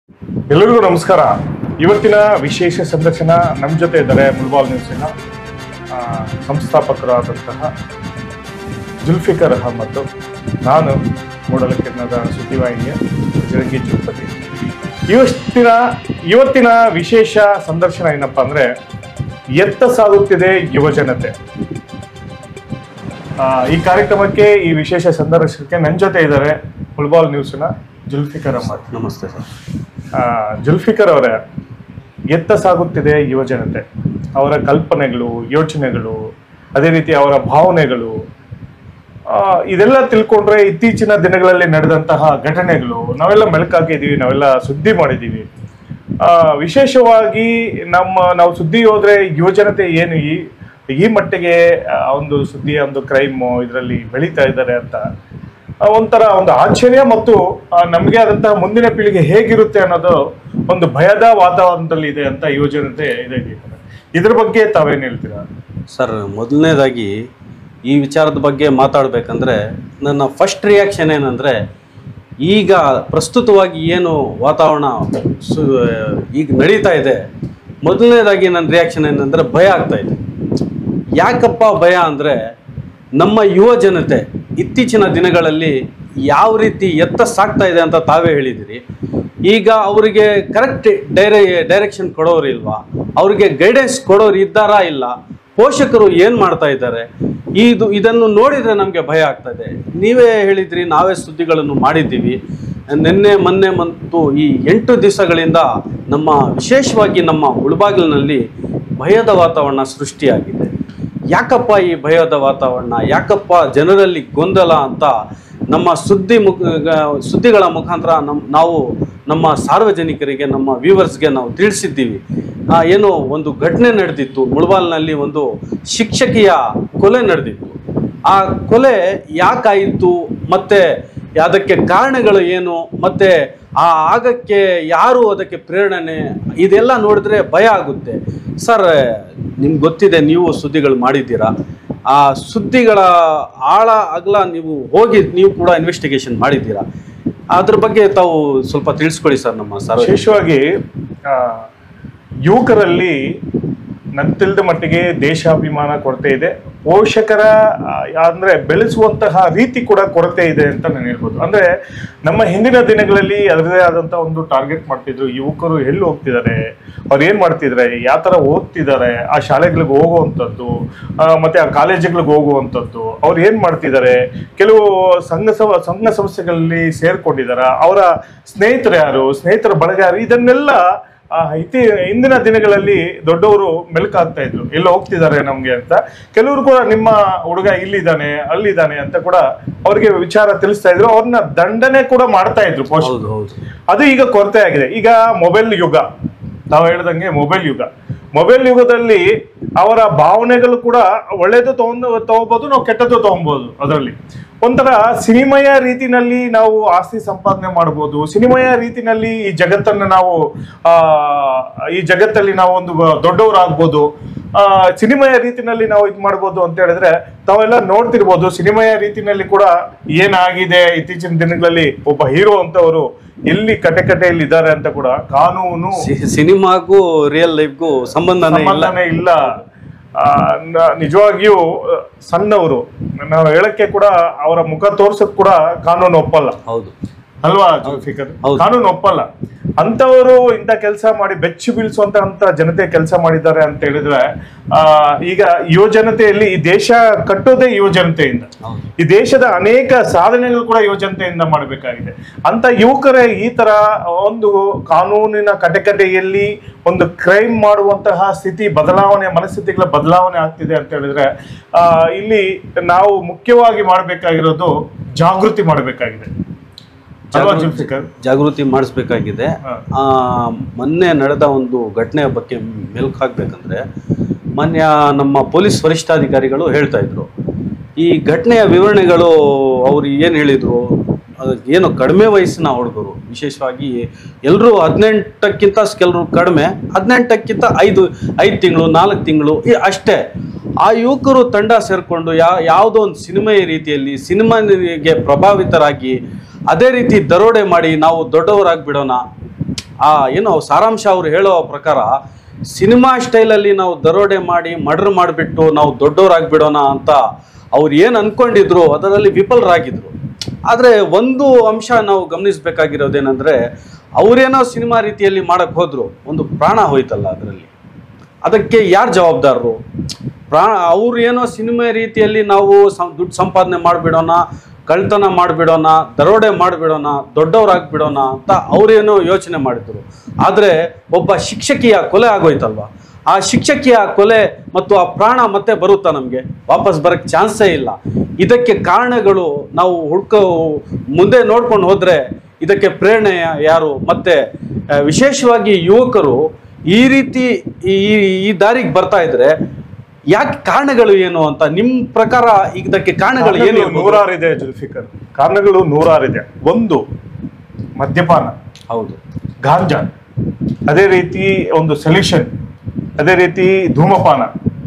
ಎಲ್ಲರಿಗೂ ನಮಸ್ಕಾರ ಇವತ್ತಿನ ವಿಶೇಷ ಸಂದರ್ಶನ ನಮ್ಮ ಜೊತೆ ಇದ್ದಾರೆ ಮುಲ್ಬಾಲ್ ನ್ಯೂಸಿನ ಆ, ಸಂಸ್ಥಾಪಕರಾದಂತಹ ಜುಲ್ಫಿಕರ್ ಅಹಮದ್ ನಾನು ಮೂಡಲಕಿರಣದ ಸುದ್ದಿವಾಹಿನಿಯ ಜಳಗಿ ತಿರುಪತಿ ಇವತ್ತಿನ ಇವತ್ತಿನ ವಿಶೇಷ ಸಂದರ್ಶನ ಏನಪ್ಪಾ ಅಂದ್ರೆ ಎತ್ತ ಸಾಗುತ್ತಿದೆ ಯುವಜನತೆ ಆ, ಈ ಕಾರ್ಯಕ್ರಮಕ್ಕೆ ಈ ವಿಶೇಷ ಸಂದರ್ಶನಕ್ಕೆ ನನ್ನ ಜೊತೆ ಇದ್ದಾರೆ ಮುಲ್ಬಾಲ್ ನ್ಯೂಸ್ನ ಜುಲ್ಫಿಕರ್ ಅಹಮದ್ ನಮಸ್ತೆ ಸರ್ ಆ, ಜುಲ್ಫಿಕರ್ ಅವರೇ ಎತ್ತ ಸಾಗುತ್ತಿದೆ ಯುವಜನತೆ ಅವರ ಕಲ್ಪನೆಗಳು ಯೋಚನೆಗಳು ಅದೇ ರೀತಿ ಅವರ ಭಾವನೆಗಳು ಆ, ಇದೆಲ್ಲ ತಿಳ್ಕೊಂಡ್ರೆ ಇತ್ತೀಚಿನ ದಿನಗಳಲ್ಲಿ ನಡೆದಂತಹ ಘಟನೆಗಳು ನಾವೆಲ್ಲ ಮೆಲುಕಾಕಿದೀವಿ ನಾವೆಲ್ಲ ಸುದ್ದಿ ಮಾಡಿದೀವಿ ಆ, ವಿಶೇಷವಾಗಿ ನಮ್ಮ ನಾವು ಸುದ್ದಿ ಹೋದ್ರೆ ಯುವಜನತೆ ಏನು ಈ ಈ ಮಟ್ಟಿಗೆ ಆ, ಒಂದು ಸುದ್ದಿ ಒಂದು ಕ್ರೈಮ್ ಇದರಲ್ಲಿ ಬೆಳೀತಾ ಇದ್ದಾರೆ ಅಂತ ಆ, ಒಂಥರ ಒಂದು ಆಶ್ಚರ್ಯ ಮತ್ತು ಆ, ನಮಗೆ ಆದಂತಹ ಮುಂದಿನ ಪೀಳಿಗೆ ಹೇಗಿರುತ್ತೆ ಅನ್ನೋದು ಒಂದು ಭಯದ ವಾತಾವರಣದಲ್ಲಿ ಇದೆ ಅಂತ ಯುವಜನತೆ ಇದೆ ಇದ್ರ ಬಗ್ಗೆ ತಾವೇನ್ ಹೇಳ್ತೀರಾ ಸರ್ ಮೊದಲನೇದಾಗಿ ಈ ವಿಚಾರದ ಬಗ್ಗೆ ಮಾತಾಡಬೇಕಂದ್ರೆ ನನ್ನ ಫಸ್ಟ್ ರಿಯಾಕ್ಷನ್ ಏನಂದರೆ ಈಗ ಪ್ರಸ್ತುತವಾಗಿ ಏನು ವಾತಾವರಣ ಸು ಈಗ ನಡೀತಾ ಇದೆ ಮೊದಲನೇದಾಗಿ ನನ್ನ ರಿಯಾಕ್ಷನ್ ಏನಂದರೆ ಭಯ ಆಗ್ತಾ ಇದೆ ಯಾಕಪ್ಪ ಭಯ ಅಂದರೆ ನಮ್ಮ ಯುವ ಜನತೆ ಇತ್ತೀಚಿನ ದಿನಗಳಲ್ಲಿ ಯಾವ ರೀತಿ ಎತ್ತ ಸಾಗ್ತಾ ಇದೆ ಅಂತ ತಾವೇ ಹೇಳಿದಿರಿ ಈಗ ಅವರಿಗೆ ಕರೆಕ್ಟ್ ಡೈರೆ ಡೈರೆಕ್ಷನ್ ಕೊಡೋರು ಇಲ್ವಾ ಅವರಿಗೆ ಗೈಡೆನ್ಸ್ ಕೊಡೋರು ಇದ್ದಾರಾ ಇಲ್ಲ ಪೋಷಕರು ಏನು ಮಾಡ್ತಾ ಇದ್ದಾರೆ ಇದು ಇದನ್ನು ನೋಡಿದರೆ ನಮಗೆ ಭಯ ಆಗ್ತದೆ ನೀವೇ ಹೇಳಿದ್ರಿ ನಾವೇ ಸುದ್ದಿಗಳನ್ನು ಮಾಡಿದ್ದೀವಿ ನಿನ್ನೆ ಮೊನ್ನೆ ಮತ್ತು ಈ ಎಂಟು ದಿವಸಗಳಿಂದ ನಮ್ಮ ವಿಶೇಷವಾಗಿ ನಮ್ಮ ಮುಳುಬಾಗಿಲಿನಲ್ಲಿ ಭಯದ ವಾತಾವರಣ ಸೃಷ್ಟಿಯಾಗಿದೆ ಯಾಕಪ್ಪ ಈ ಭಯದ ವಾತಾವರಣ ಯಾಕಪ್ಪ ಜನರಲ್ಲಿ ಗೊಂದಲ ಅಂತ ನಮ್ಮ ಸುದ್ದಿ ಮುಖ ಸುದ್ದಿಗಳ ಮುಖಾಂತರ ನಮ್ಮ ನಾವು ನಮ್ಮ ಸಾರ್ವಜನಿಕರಿಗೆ ನಮ್ಮ ವ್ಯೂವರ್ಸ್ಗೆ ನಾವು ತಿಳಿಸಿದ್ದೀವಿ ಆ, ಏನೋ ಒಂದು ಘಟನೆ ನಡೆದಿತ್ತು ಮುಳಬಾಲ್ನಲ್ಲಿ ಒಂದು ಶಿಕ್ಷಕಿಯ ಕೊಲೆ ನಡೆದಿತ್ತು ಆ ಕೊಲೆ ಯಾಕಾಯಿತು ಮತ್ತೆ ಅದಕ್ಕೆ ಕಾರಣಗಳು ಏನು ಮತ್ತೆ ಆ ಆಗಕ್ಕೆ ಯಾರು ಅದಕ್ಕೆ ಪ್ರೇರಣೆ ಇದೆಲ್ಲ ನೋಡಿದ್ರೆ ಭಯ ಆಗುತ್ತೆ ಸರ್ ನಿಮ್ಗೆ ಗೊತ್ತಿದೆ ನೀವು ಸುದ್ದಿಗಳು ಮಾಡಿದ್ದೀರಾ ಆ ಸುದ್ದಿಗಳ ಆಳ ಅಗಲ ನೀವು ಹೋಗಿ ನೀವು ಕೂಡ ಇನ್ವೆಸ್ಟಿಗೇಷನ್ ಮಾಡಿದ್ದೀರಾ ಅದ್ರ ಬಗ್ಗೆ ತಾವು ಸ್ವಲ್ಪ ತಿಳಿಸ್ಕೊಡಿ ಸರ್ ನಮ್ಮ ಸರ್ ವಿಶೇಷವಾಗಿ ಆ, ಯುವಕರಲ್ಲಿ ನನ್ ತಿಳಿದ ಮಟ್ಟಿಗೆ ದೇಶಾಭಿಮಾನ ಕೊರತೆ ಇದೆ ಪೋಷಕರ ಆ, ಅಂದ್ರೆ ಬೆಳೆಸುವಂತಹ ರೀತಿ ಕೂಡ ಕೊರತೆ ಇದೆ ಅಂತ ನಾನು ಹೇಳ್ಬೋದು ಅಂದ್ರೆ ನಮ್ಮ ಹಿಂದಿನ ದಿನಗಳಲ್ಲಿ ಅದರದೇ ಆದಂತ ಒಂದು ಟಾರ್ಗೆಟ್ ಮಾಡ್ತಿದ್ರು ಯುವಕರು ಎಲ್ಲಿ ಹೋಗ್ತಿದ್ದಾರೆ ಅವ್ರು ಏನ್ ಮಾಡ್ತಿದ್ದಾರೆ ಯಾವ ತರ ಓದ್ತಿದ್ದಾರೆ ಆ ಶಾಲೆಗಳಿಗೆ ಹೋಗುವಂಥದ್ದು ಆ, ಮತ್ತೆ ಆ ಕಾಲೇಜುಗಳಿಗೆ ಹೋಗುವಂಥದ್ದು ಅವ್ರು ಏನ್ ಮಾಡ್ತಿದ್ದಾರೆ ಕೆಲವು ಸಂಘ ಸಭ ಸಂಘ ಸಂಸ್ಥೆಗಳಲ್ಲಿ ಸೇರ್ಕೊಂಡಿದಾರ ಅವರ ಸ್ನೇಹಿತರು ಯಾರು ಸ್ನೇಹಿತರ ಬಳಗ ಯಾರು ಇದನ್ನೆಲ್ಲ ಆ, ಇತಿ ಇಂದಿನ ದಿನಗಳಲ್ಲಿ ದೊಡ್ಡವರು ಮೆಲುಕಾಗ್ತಾ ಇದ್ರು ಎಲ್ಲ ಹೋಗ್ತಿದ್ದಾರೆ ನಮ್ಗೆ ಅಂತ ಕೆಲವರು ಕೂಡ ನಿಮ್ಮ ಹುಡುಗ ಇಲ್ಲಿದ್ದಾನೆ ಅಲ್ಲಿದ್ದಾನೆ ಅಂತ ಕೂಡ ಅವ್ರಿಗೆ ವಿಚಾರ ತಿಳಿಸ್ತಾ ಇದ್ರು ಅವ್ರನ್ನ ದಂಡನೆ ಕೂಡ ಮಾಡ್ತಾ ಇದ್ರು ಪೋಷಕರು ಹೌದು ಹೌದು ಅದು ಈಗ ಕೊರತೆ ಆಗಿದೆ ಈಗ ಮೊಬೈಲ್ ಯುಗ ನಾವು ಹೇಳ್ದಂಗೆ ಮೊಬೈಲ್ ಯುಗ ಮೊಬೈಲ್ ಯುಗದಲ್ಲಿ ಅವರ ಭಾವನೆಗಳು ಕೂಡ ಒಳ್ಳೇದು ತಗೊಂಡು ತಗೋಬಹುದು ನಾವು ಕೆಟ್ಟದ್ದು ತಗೊಬಹುದು ಅದರಲ್ಲಿ ಒಂಥರ ಸಿನಿಮಯ ರೀತಿನಲ್ಲಿ ನಾವು ಆಸ್ತಿ ಸಂಪಾದನೆ ಮಾಡಬಹುದು ಸಿನಿಮಯ ರೀತಿನಲ್ಲಿ ಈ ಜಗತ್ತನ್ನು ನಾವು ಆ ಈ ಜಗತ್ತಲ್ಲಿ ನಾವು ಒಂದು ದೊಡ್ಡವರಾಗ್ಬೋದು ಆ ಸಿನಿಮಯ ರೀತಿನಲ್ಲಿ ನಾವು ಇದು ಮಾಡ್ಬೋದು ಅಂತ ಹೇಳಿದ್ರೆ ತಾವೆಲ್ಲ ನೋಡ್ತಿರ್ಬೋದು ಸಿನಿಮಯ ರೀತಿನಲ್ಲಿ ಕೂಡ ಏನಾಗಿದೆ ಇತ್ತೀಚಿನ ದಿನಗಳಲ್ಲಿ ಒಬ್ಬ ಹೀರೋ ಅಂತವರು ಎಲ್ಲಿ ಕಟೆಕಟೆಯಲ್ಲಿ ಇದ್ದಾರೆ ಅಂತ ಕೂಡ ಕಾನೂನು ಸಿ- ಸಿನಿಮಾಗೂ ರಿಯಲ್ ಲೈಫ್ಗೂ ಸಂಬಂಧನೇ ಇಲ್ಲ ಸಂಬಂಧನೇ ಇಲ್ಲ ಆ, ನ- ನಿಜವಾಗಿಯೂ ಆ, ಸಣ್ಣವರು ನಾವು ಹೇಳಕ್ಕೆ ಕೂಡ ಅವರ ಮುಖ ತೋರ್ಸಕ್ ಕೂಡ ಕಾನೂನು ಒಪ್ಪಲ್ಲ ಹೌದು ಅಲ್ವಾ ಜುಲ್ಫಿಕರ್ ಹೌದು. ಕಾನೂನು ಒಪ್ಪಲ್ಲ ಅಂತವರು ಇಂಥ ಕೆಲಸ ಮಾಡಿ ಬೆಚ್ಚಿ ಬೀಳಿಸುವಂತ ಅಂತ ಜನತೆ ಕೆಲಸ ಮಾಡಿದ್ದಾರೆ ಅಂತ ಹೇಳಿದ್ರೆ ಆ ಈಗ ಯುವ ಜನತೆಯಲ್ಲಿ ಈ ದೇಶ ಕಟ್ಟೋದೇ ಯುವ ಜನತೆಯಿಂದ ಹೌದು ಈ ದೇಶದ ಅನೇಕ ಸಾಧನೆಗಳು ಕೂಡ ಯುವ ಜನತೆಯಿಂದ ಮಾಡಬೇಕಾಗಿದೆ ಅಂತ ಯುವಕರೇ ಈ ತರ ಒಂದು ಕಾನೂನಿನ ಕಟಕಟೆಯಲ್ಲಿ ಒಂದು ಕ್ರೈಮ್ ಮಾಡುವಂತಹ ಸ್ಥಿತಿ ಬದಲಾವಣೆ ಮನಸ್ಥಿತಿಗಳ ಬದಲಾವಣೆ ಆಗ್ತಿದೆ ಅಂತ ಹೇಳಿದ್ರೆ ಆ ಇಲ್ಲಿ ನಾವು ಮುಖ್ಯವಾಗಿ ಮಾಡಬೇಕಾಗಿರೋದು ಜಾಗೃತಿ ಮಾಡಬೇಕಾಗಿದೆ ಅಲ್ವಾ ಜುಲ್ಫಿಕರ್ ಜಾಗೃತಿ ಮಾಡಿಸ್ಬೇಕಾಗಿದೆ ಹಾ. ಆ, ಮೊನ್ನೆ ನಡೆದ ಒಂದು ಘಟನೆಯ ಬಗ್ಗೆ ಮೆಲುಕು ಹಾಕ್ಬೇಕಂದ್ರೆ ಮೊನ್ನೆ ನಮ್ಮ ಪೊಲೀಸ್ ವರಿಷ್ಠಾಧಿಕಾರಿಗಳು ಹೇಳ್ತಾ ಇದ್ರು ಈ ಘಟನೆಯ ವಿವರಣೆಗಳು ಅವ್ರು ಏನು ಹೇಳಿದ್ರು ಅದು ಏನು ಕಡಿಮೆ ವಯಸ್ಸಿನ ಹುಡುಗರು ವಿಶೇಷವಾಗಿ ಎಲ್ಲರೂ ಹದಿನೆಂಟಕ್ಕಿಂತ ಕೆಲವರು ಕಡಿಮೆ ಹದಿನೆಂಟಕ್ಕಿಂತ ಐದು ಐದು ತಿಂಗಳು ನಾಲ್ಕು ತಿಂಗಳು ಈ- ಅಷ್ಟೇ ಆ ಯುವಕರು ತಂಡ ಸೇರಿಕೊಂಡು ಯಾ ಯಾವುದೋ ಒಂದು ಸಿನಿಮಾ ರೀತಿಯಲ್ಲಿ ಸಿನಿಮಾಗೆ ಪ್ರಭಾವಿತರಾಗಿ ಅದೇ ರೀತಿ ದರೋಡೆ ಮಾಡಿ ನಾವು ದೊಡ್ಡವರಾಗ್ಬಿಡೋಣ ಆ ಏನು ಸಾರಾಂಶ ಅವ್ರು ಹೇಳೋ ಪ್ರಕಾರ ಸಿನಿಮಾ ಸ್ಟೈಲಲ್ಲಿ ನಾವು ದರೋಡೆ ಮಾಡಿ ಮರ್ಡರ್ ಮಾಡಿಬಿಟ್ಟು ನಾವು ದೊಡ್ಡವರಾಗ್ಬಿಡೋಣ ಅಂತ ಅವ್ರು ಏನು ಅನ್ಕೊಂಡಿದ್ರು ಅದರಲ್ಲಿ ವಿಫಲರಾಗಿದ್ರು ಆದರೆ ಒಂದು ಅಂಶ ನಾವು ಗಮನಿಸಬೇಕಾಗಿರೋದೇನೆಂದರೆ ಅವರೇನೋ ಸಿನಿಮಾ ರೀತಿಯಲ್ಲಿ ಮಾಡಕ್ಕೆ ಹೋದ್ರು ಒಂದು ಪ್ರಾಣ ಹೋಯ್ತಲ್ಲ ಅದರಲ್ಲಿ ಅದಕ್ಕೆ ಯಾರು ಜವಾಬ್ದಾರರು ಪ್ರಾಣ ಅವ್ರು ಏನೋ ಸಿನಿಮಾ ರೀತಿಯಲ್ಲಿ ನಾವು ಸಂ ದುಡ್ಡು ಸಂಪಾದನೆ ಮಾಡಿಬಿಡೋಣ ಕಳ್ತನ ಮಾಡಿಬಿಡೋಣ ದರೋಡೆ ಮಾಡಿಬಿಡೋಣ ದೊಡ್ಡವರಾಗ್ಬಿಡೋಣ ಅಂತ ಅವರೇನೋ ಯೋಚನೆ ಮಾಡಿದ್ರು ಆದರೆ ಒಬ್ಬ ಶಿಕ್ಷಕಿಯ ಕೊಲೆ ಆಗೋಯ್ತಲ್ವ ಆ ಶಿಕ್ಷಕಿಯ ಕೊಲೆ ಮತ್ತು ಆ ಪ್ರಾಣ ಮತ್ತೆ ಬರುತ್ತಾ ನಮಗೆ ವಾಪಸ್ ಬರೋಕ್ಕೆ ಚಾನ್ಸೇ ಇಲ್ಲ ಇದಕ್ಕೆ ಕಾರಣಗಳು ನಾವು ಹುಡ್ಕೋ ಮುಂದೆ ನೋಡ್ಕೊಂಡು ಹೋದರೆ ಇದಕ್ಕೆ ಪ್ರೇರಣೆ ಯಾರು ಮತ್ತೆ ಆ, ವಿಶೇಷವಾಗಿ ಯುವಕರು ಈ ರೀತಿ ಈ ಈ ದಾರಿಗೆ ಬರ್ತಾ ಇದ್ರೆ ಯಾಕೆ ಕಾರಣಗಳು ಏನು ಅಂತ ನಿಮ್ಮ ಪ್ರಕಾರ ಇದಕ್ಕೆ ಕಾರಣಗಳು ಏನು ಕಾರಣಗಳು ಇರ್ಬೋದು? ನೂರಾರಿದೆ ಜುಲ್ಫಿಕರ್ ಕಾರಣಗಳು ನೂರಾರಿದೆ ಒಂದು ಮದ್ಯಪಾನ ಹೌದು ಗಾಂಜಾ ಅದೇ ರೀತಿ ಒಂದು ಸೊಲ್ಯೂಷನ್ ಅದೇ ರೀತಿ ಧೂಮಪಾನ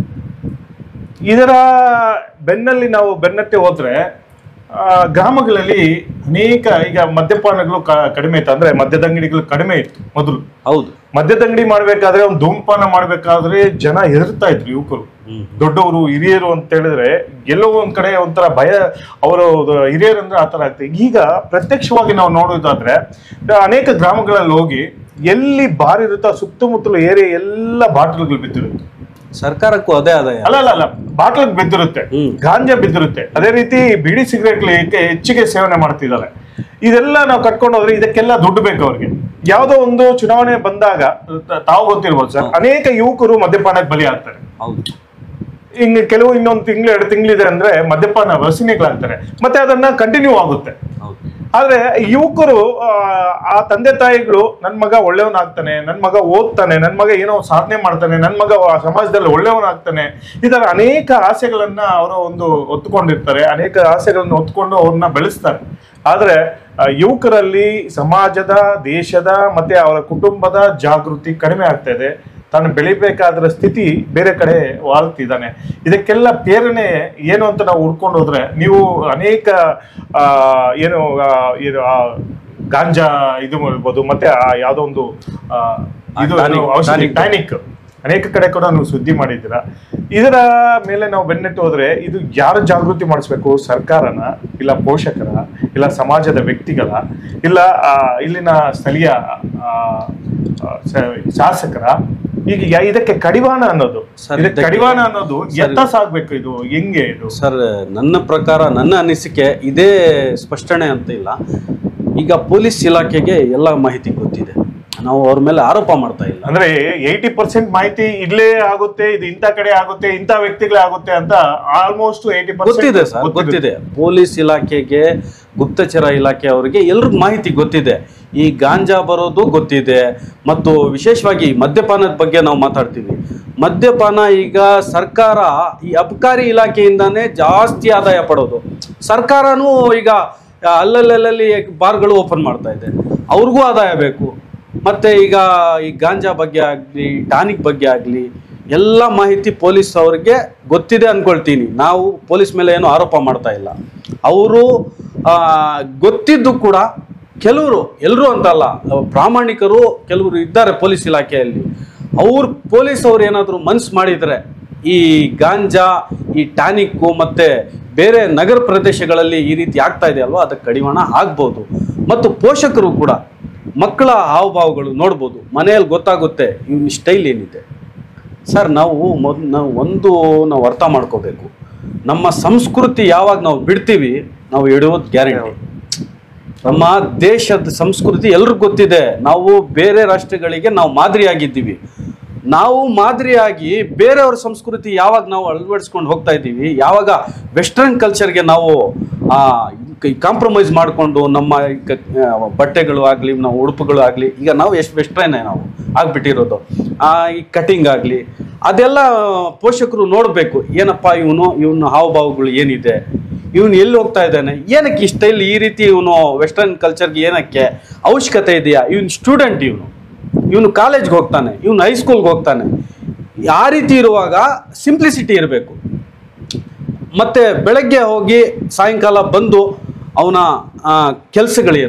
ಇದರ ಬೆನ್ನಲ್ಲಿ ನಾವು ಬೆನ್ನತ್ತೆ ಹೋದ್ರೆ ಆ, ಗ್ರಾಮಗಳಲ್ಲಿ ಅನೇಕ ಈಗ ಮದ್ಯಪಾನಗಳು ಕ- ಕಡಿಮೆ ಇತ್ತು ಅಂದ್ರೆ ಮದ್ಯದ ಅಂಗಡಿಗಳು ಕಡಿಮೆ ಇತ್ತು ಮೊದಲು ಹೌದು ಮದ್ಯದ ಅಂಗಡಿ ಮಾಡ್ಬೇಕಾದ್ರೆ ಒಂದು ಧೂಮಪಾನ ಮಾಡ್ಬೇಕಾದ್ರೆ ಜನ ಹೆದರ್ತಾ ಇದ್ರು ಯುವಕರು ಹ್ಮ್. ದೊಡ್ಡವರು ಹಿರಿಯರು ಅಂತ ಹೇಳಿದ್ರೆ ಎಲ್ಲೋ ಒಂದ್ ಕಡೆ ಒಂಥರ ಭಯ ಅವರು ಹಿರಿಯರು ಅಂದ್ರೆ ಆತರ ಆಗ್ತದೆ ಈಗ ಪ್ರತ್ಯಕ್ಷವಾಗಿ ನಾವು ನೋಡೋದಾದ್ರೆ ಅನೇಕ ಗ್ರಾಮಗಳಲ್ಲಿ ಹೋಗಿ ಎಲ್ಲಿ ಬಾರ್ ಇರುತ್ತೋ ಸುತ್ತಮುತ್ತಲು ಏರಿಯಾ ಎಲ್ಲ ಬಾಟಲ್ಗಳು ಬಿದ್ದಿರುತ್ತೆ ಸರ್ಕಾರಕ್ಕೂ ಅದೇ ಆದಾಯ ಅಲ್ಲ ಅಲ್ಲ ಅಲ್ಲ ಬಾಟ್ಲಿಗೆ ಬಿದ್ದಿರುತ್ತೆ ಹ್ಮ್. ಗಾಂಜಾ ಬಿದ್ದಿರುತ್ತೆ ಅದೇ ರೀತಿ ಬಿಡಿ ಸಿಗರೇಟ್ ಹೆಚ್ಚಿಗೆ ಸೇವನೆ ಮಾಡ್ತಿದ್ದಾರೆ ಇದೆಲ್ಲ ನಾವು ಕಟ್ಕೊಂಡು ಹೋದ್ರೆ ಇದಕ್ಕೆಲ್ಲ ದುಡ್ಡು ಬೇಕು ಅವ್ರಿಗೆ ಯಾವುದೋ ಒಂದು ಚುನಾವಣೆ ಬಂದಾಗ ತ- ತಾವು ಗೊತ್ತಿರ್ಬೋದು ಸರ್ ಅನೇಕ ಯುವಕರು ಮದ್ಯಪಾನಕ್ಕೆ ಬಲಿ ಆಗ್ತಾರೆ ಹೌದು ಹಿಂಗ್ ಕೆಲವು ಇನ್ನೊಂದು ತಿಂಗಳು ಎರಡು ತಿಂಗಳಿದೆ ಅಂದ್ರೆ ಮದ್ಯಪಾನ ವ್ಯಸನಿಗಳಾಗ್ತಾರೆ ಮತ್ತೆ ಅದನ್ನ ಕಂಟಿನ್ಯೂ ಆಗುತ್ತೆ ಹೌದು ಆದ್ರೆ ಯುವಕರು ಆ, ಆ ತಂದೆ ತಾಯಿಗಳು ನನ್ ಮಗ ಒಳ್ಳೆಯವನಾಗ್ತಾನೆ ನನ್ ಮಗ ಓದ್ತಾನೆ ನನ್ ಮಗ ಏನೋ ಸಾಧನೆ ಮಾಡ್ತಾನೆ ನನ್ ಮಗ ಆ ಸಮಾಜದಲ್ಲಿ ಒಳ್ಳೆಯವನಾಗ್ತಾನೆ ಇದರ ಅನೇಕ ಆಸೆಗಳನ್ನ ಅವರು ಒಂದು ಹೊತ್ಕೊಂಡಿರ್ತಾರೆ ಅನೇಕ ಆಸೆಗಳನ್ನ ಹೊತ್ಕೊಂಡು ಅವ್ರನ್ನ ಬೆಳೆಸ್ತಾರೆ ಆದ್ರೆ ಆ, ಯುವಕರಲ್ಲಿ ಸಮಾಜದ ದೇಶದ ಮತ್ತೆ ಅವರ ಕುಟುಂಬದ ಜಾಗೃತಿ ಕಡಿಮೆ ಆಗ್ತಾ ಇದೆ ತಾನು ಬೆಳಿಬೇಕಾದ್ರ ಸ್ಥಿತಿ ಬೇರೆ ಕಡೆ ವಾಲ್ತಿದ್ದಾನೆ ಇದಕ್ಕೆಲ್ಲ ಪ್ರೇರಣೆ ಏನು ಅಂತ ನಾವು ಹುಡ್ಕೊಂಡು ಹೋದ್ರೆ ನೀವು ಅನೇಕ ಆ, ಏನು ಆ, ಇದು ಆ, ಗಾಂಜಾ ಇದು ಮಾಡ್ಬೋದು ಮತ್ತೆ ಆ ಯಾವ್ದೋ ಒಂದು ಆ, ಇದು Tonic, ಏನು ಔಷಧಿ tonic. ಟ್ಯಾನಿಕ್ ಅನೇಕ ಕಡೆ ಕೂಡ ನೀವು ಸುದ್ದಿ ಮಾಡಿದ್ದೀರಾ ಇದರ ಮೇಲೆ ನಾವು ಬೆನ್ನಟ್ಟು ಹೋದ್ರೆ ಇದು ಯಾರು ಜಾಗೃತಿ ಮಾಡಿಸ್ಬೇಕು ಸರ್ಕಾರನ ಇಲ್ಲ ಪೋಷಕರ ಇಲ್ಲ ಸಮಾಜದ ವ್ಯಕ್ತಿಗಳ ಇಲ್ಲ ಆ, ಇಲ್ಲಿನ ಸ್ಥಳೀಯ ಆ, ಆ, ಸ- ಶಾಸಕರ ಈಗ ಯಾ- ಇದಕ್ಕೆ ಕಡಿವಾಣ ಅನ್ನೋದು ಸರ್, ಇದಕ್ಕೆ ಇದಕ್ಕೆ- ಕಡಿವಾಣ ಅನ್ನೋದು ಸರ್, ಎತ್ತ ಸಾಗ್ಬೇಕು ಇದು ಹೆಂಗೆ ಇದು ಸರ್ ನನ್ನ ಪ್ರಕಾರ ನನ್ನ ಅನಿಸಿಕೆ ಇದೇ ಸ್ಪಷ್ಟನೆ ಅಂತ ಇಲ್ಲ ಈಗ ಪೊಲೀಸ್ ಇಲಾಖೆಗೆ ಎಲ್ಲ ಮಾಹಿತಿ ಗೊತ್ತಿದೆ ನಾವು ಅವ್ರ ಮೇಲೆ ಆರೋಪ ಮಾಡ್ತಾ ಇಲ್ಲ ಅಂದ್ರೆ ಏಯ್ಟಿ ಪರ್ಸೆಂಟ್ ಮಾಹಿತಿ ಇಲ್ಲೇ ಆಗುತ್ತೆ ಇದು ಇಂಥ ಕಡೆ ಆಗುತ್ತೆ ಇಂಥ ವ್ಯಕ್ತಿಗಳೇ ಆಗುತ್ತೆ ಅಂತ ಆಲ್ಮೋಸ್ಟ್ ಏಯ್ಟಿ ಗೊತ್ತಿದೆ ಸರ್ ಗೊತ್ತಿದೆ ಪೊಲೀಸ್ ಇಲಾಖೆಗೆ ಗುಪ್ತಚರ ಇಲಾಖೆ ಅವರಿಗೆ ಎಲ್ರಿಗೂ ಮಾಹಿತಿ ಗೊತ್ತಿದೆ ಈ ಗಾಂಜಾ ಬರೋದು ಗೊತ್ತಿದೆ ಮತ್ತು ವಿಶೇಷವಾಗಿ ಮದ್ಯಪಾನದ ಬಗ್ಗೆ ನಾವು ಮಾತಾಡ್ತೀವಿ ಮದ್ಯಪಾನ ಈಗ ಸರ್ಕಾರ ಈ ಅಬಕಾರಿ ಇಲಾಖೆಯಿಂದಾನೇ ಜಾಸ್ತಿ ಆದಾಯ ಪಡೋದು ಸರ್ಕಾರನೂ ಈಗ ಅಲ್ಲಲ್ಲಲ್ಲಿ ಬಾರ್ಗಳು ಓಪನ್ ಮಾಡ್ತಾ ಇದೆ ಅವ್ರಿಗೂ ಆದಾಯ ಬೇಕು ಮತ್ತೆ ಈಗ ಈ ಗಾಂಜಾ ಬಗ್ಗೆ ಆಗಲಿ ಟಾನಿಕ್ ಬಗ್ಗೆ ಆಗಲಿ ಎಲ್ಲ ಮಾಹಿತಿ ಪೊಲೀಸ್ ಅವ್ರಿಗೆ ಗೊತ್ತಿದೆ ಅನ್ಕೊಳ್ತೀನಿ ನಾವು ಪೊಲೀಸ್ ಮೇಲೆ ಏನು ಆರೋಪ ಮಾಡ್ತಾ ಇಲ್ಲ ಅವರು ಗೊತ್ತಿದ್ದು ಕೂಡ ಕೆಲವರು ಎಲ್ಲರೂ ಅಂತಲ್ಲ ಪ್ರಾಮಾಣಿಕರು ಕೆಲವರು ಇದ್ದಾರೆ ಪೊಲೀಸ್ ಇಲಾಖೆಯಲ್ಲಿ ಅವ್ರು ಪೊಲೀಸ್ ಅವ್ರು ಏನಾದರೂ ಮನ್ಸು ಮಾಡಿದರೆ ಈ ಗಾಂಜಾ ಈ ಟಾನಿಕ್ಕು ಮತ್ತೆ ಬೇರೆ ನಗರ ಪ್ರದೇಶಗಳಲ್ಲಿ ಈ ರೀತಿ ಆಗ್ತಾ ಇದೆ ಅಲ್ವಾ ಅದಕ್ಕೆ ಕಡಿವಾಣ ಆಗ್ಬೋದು ಮತ್ತು ಪೋಷಕರು ಕೂಡ ಮಕ್ಕಳ ಹಾವಭಾವಗಳು ನೋಡ್ಬೋದು ಮನೆಯಲ್ಲಿ ಗೊತ್ತಾಗುತ್ತೆ ಇವನ್ ಸ್ಟೈಲ್ ಏನಿದೆ ಸರ್ ನಾವು ಮೊದ್ ನಾವು ಒಂದು ನಾವು ಅರ್ಥ ಮಾಡ್ಕೋಬೇಕು ನಮ್ಮ ಸಂಸ್ಕೃತಿ ಯಾವಾಗ ನಾವು ಬಿಡ್ತೀವಿ ನಾವು ಇಡುವುದು ಗ್ಯಾರಂಟಿ ನಮ್ಮ ದೇಶದ ಸಂಸ್ಕೃತಿ ಎಲ್ರಿಗೂ ಗೊತ್ತಿದೆ ನಾವು ಬೇರೆ ರಾಷ್ಟ್ರಗಳಿಗೆ ನಾವು ಮಾದರಿಯಾಗಿದ್ದೀವಿ ನಾವು ಮಾದರಿಯಾಗಿ ಬೇರೆಯವ್ರ ಸಂಸ್ಕೃತಿ ಯಾವಾಗ ನಾವು ಅಳವಡಿಸ್ಕೊಂಡು ಹೋಗ್ತಾ ಇದ್ದೀವಿ ಯಾವಾಗ ವೆಸ್ಟರ್ನ್ ಕಲ್ಚರ್ಗೆ ನಾವು ಕಾಂಪ್ರಮೈಸ್ ಮಾಡಿಕೊಂಡು ನಮ್ಮ ಈ ಕ- ಆ, ಬಟ್ಟೆಗಳು ಆಗಲಿ ನಾವು ಉಡುಪುಗಳು ಆಗಲಿ ಈಗ ನಾವು ಎಷ್ಟು ವೆಸ್ಟ್ರನ್ನೇ ನಾವು ಆಗ್ಬಿಟ್ಟಿರೋದು ಆ, ಈ ಕಟಿಂಗ್ ಆಗಲಿ ಅದೆಲ್ಲ ಪೋಷಕರು ನೋಡಬೇಕು ಏನಪ್ಪ ಇವನು ಇವನು ಹಾವಭಾವಗಳು ಏನಿದೆ ಇವನು ಎಲ್ಲಿ ಹೋಗ್ತಾ ಇದ್ದಾನೆ ಏನಕ್ಕೆ ಈ ಸ್ಟೈಲ್ ಈ ರೀತಿ ಇವನು ವೆಸ್ಟರ್ನ್ ಕಲ್ಚರ್ಗೆ ಏನಕ್ಕೆ ಅವಶ್ಯಕತೆ ಇದೆಯಾ ಇವನು ಸ್ಟೂಡೆಂಟ್ ಇವನು ಇವನು ಕಾಲೇಜ್ಗೆ ಹೋಗ್ತಾನೆ ಇವನು ಹೈಸ್ಕೂಲ್ಗೆ ಹೋಗ್ತಾನೆ ಆ ರೀತಿ ಇರುವಾಗ ಸಿಂಪ್ಲಿಸಿಟಿ ಇರಬೇಕು ಮತ್ತೆ ಬೆಳಗ್ಗೆ ಹೋಗಿ ಸಾಯಂಕಾಲ ಬಂದು ಅವನ ಕೆಲಸಗಳೇನು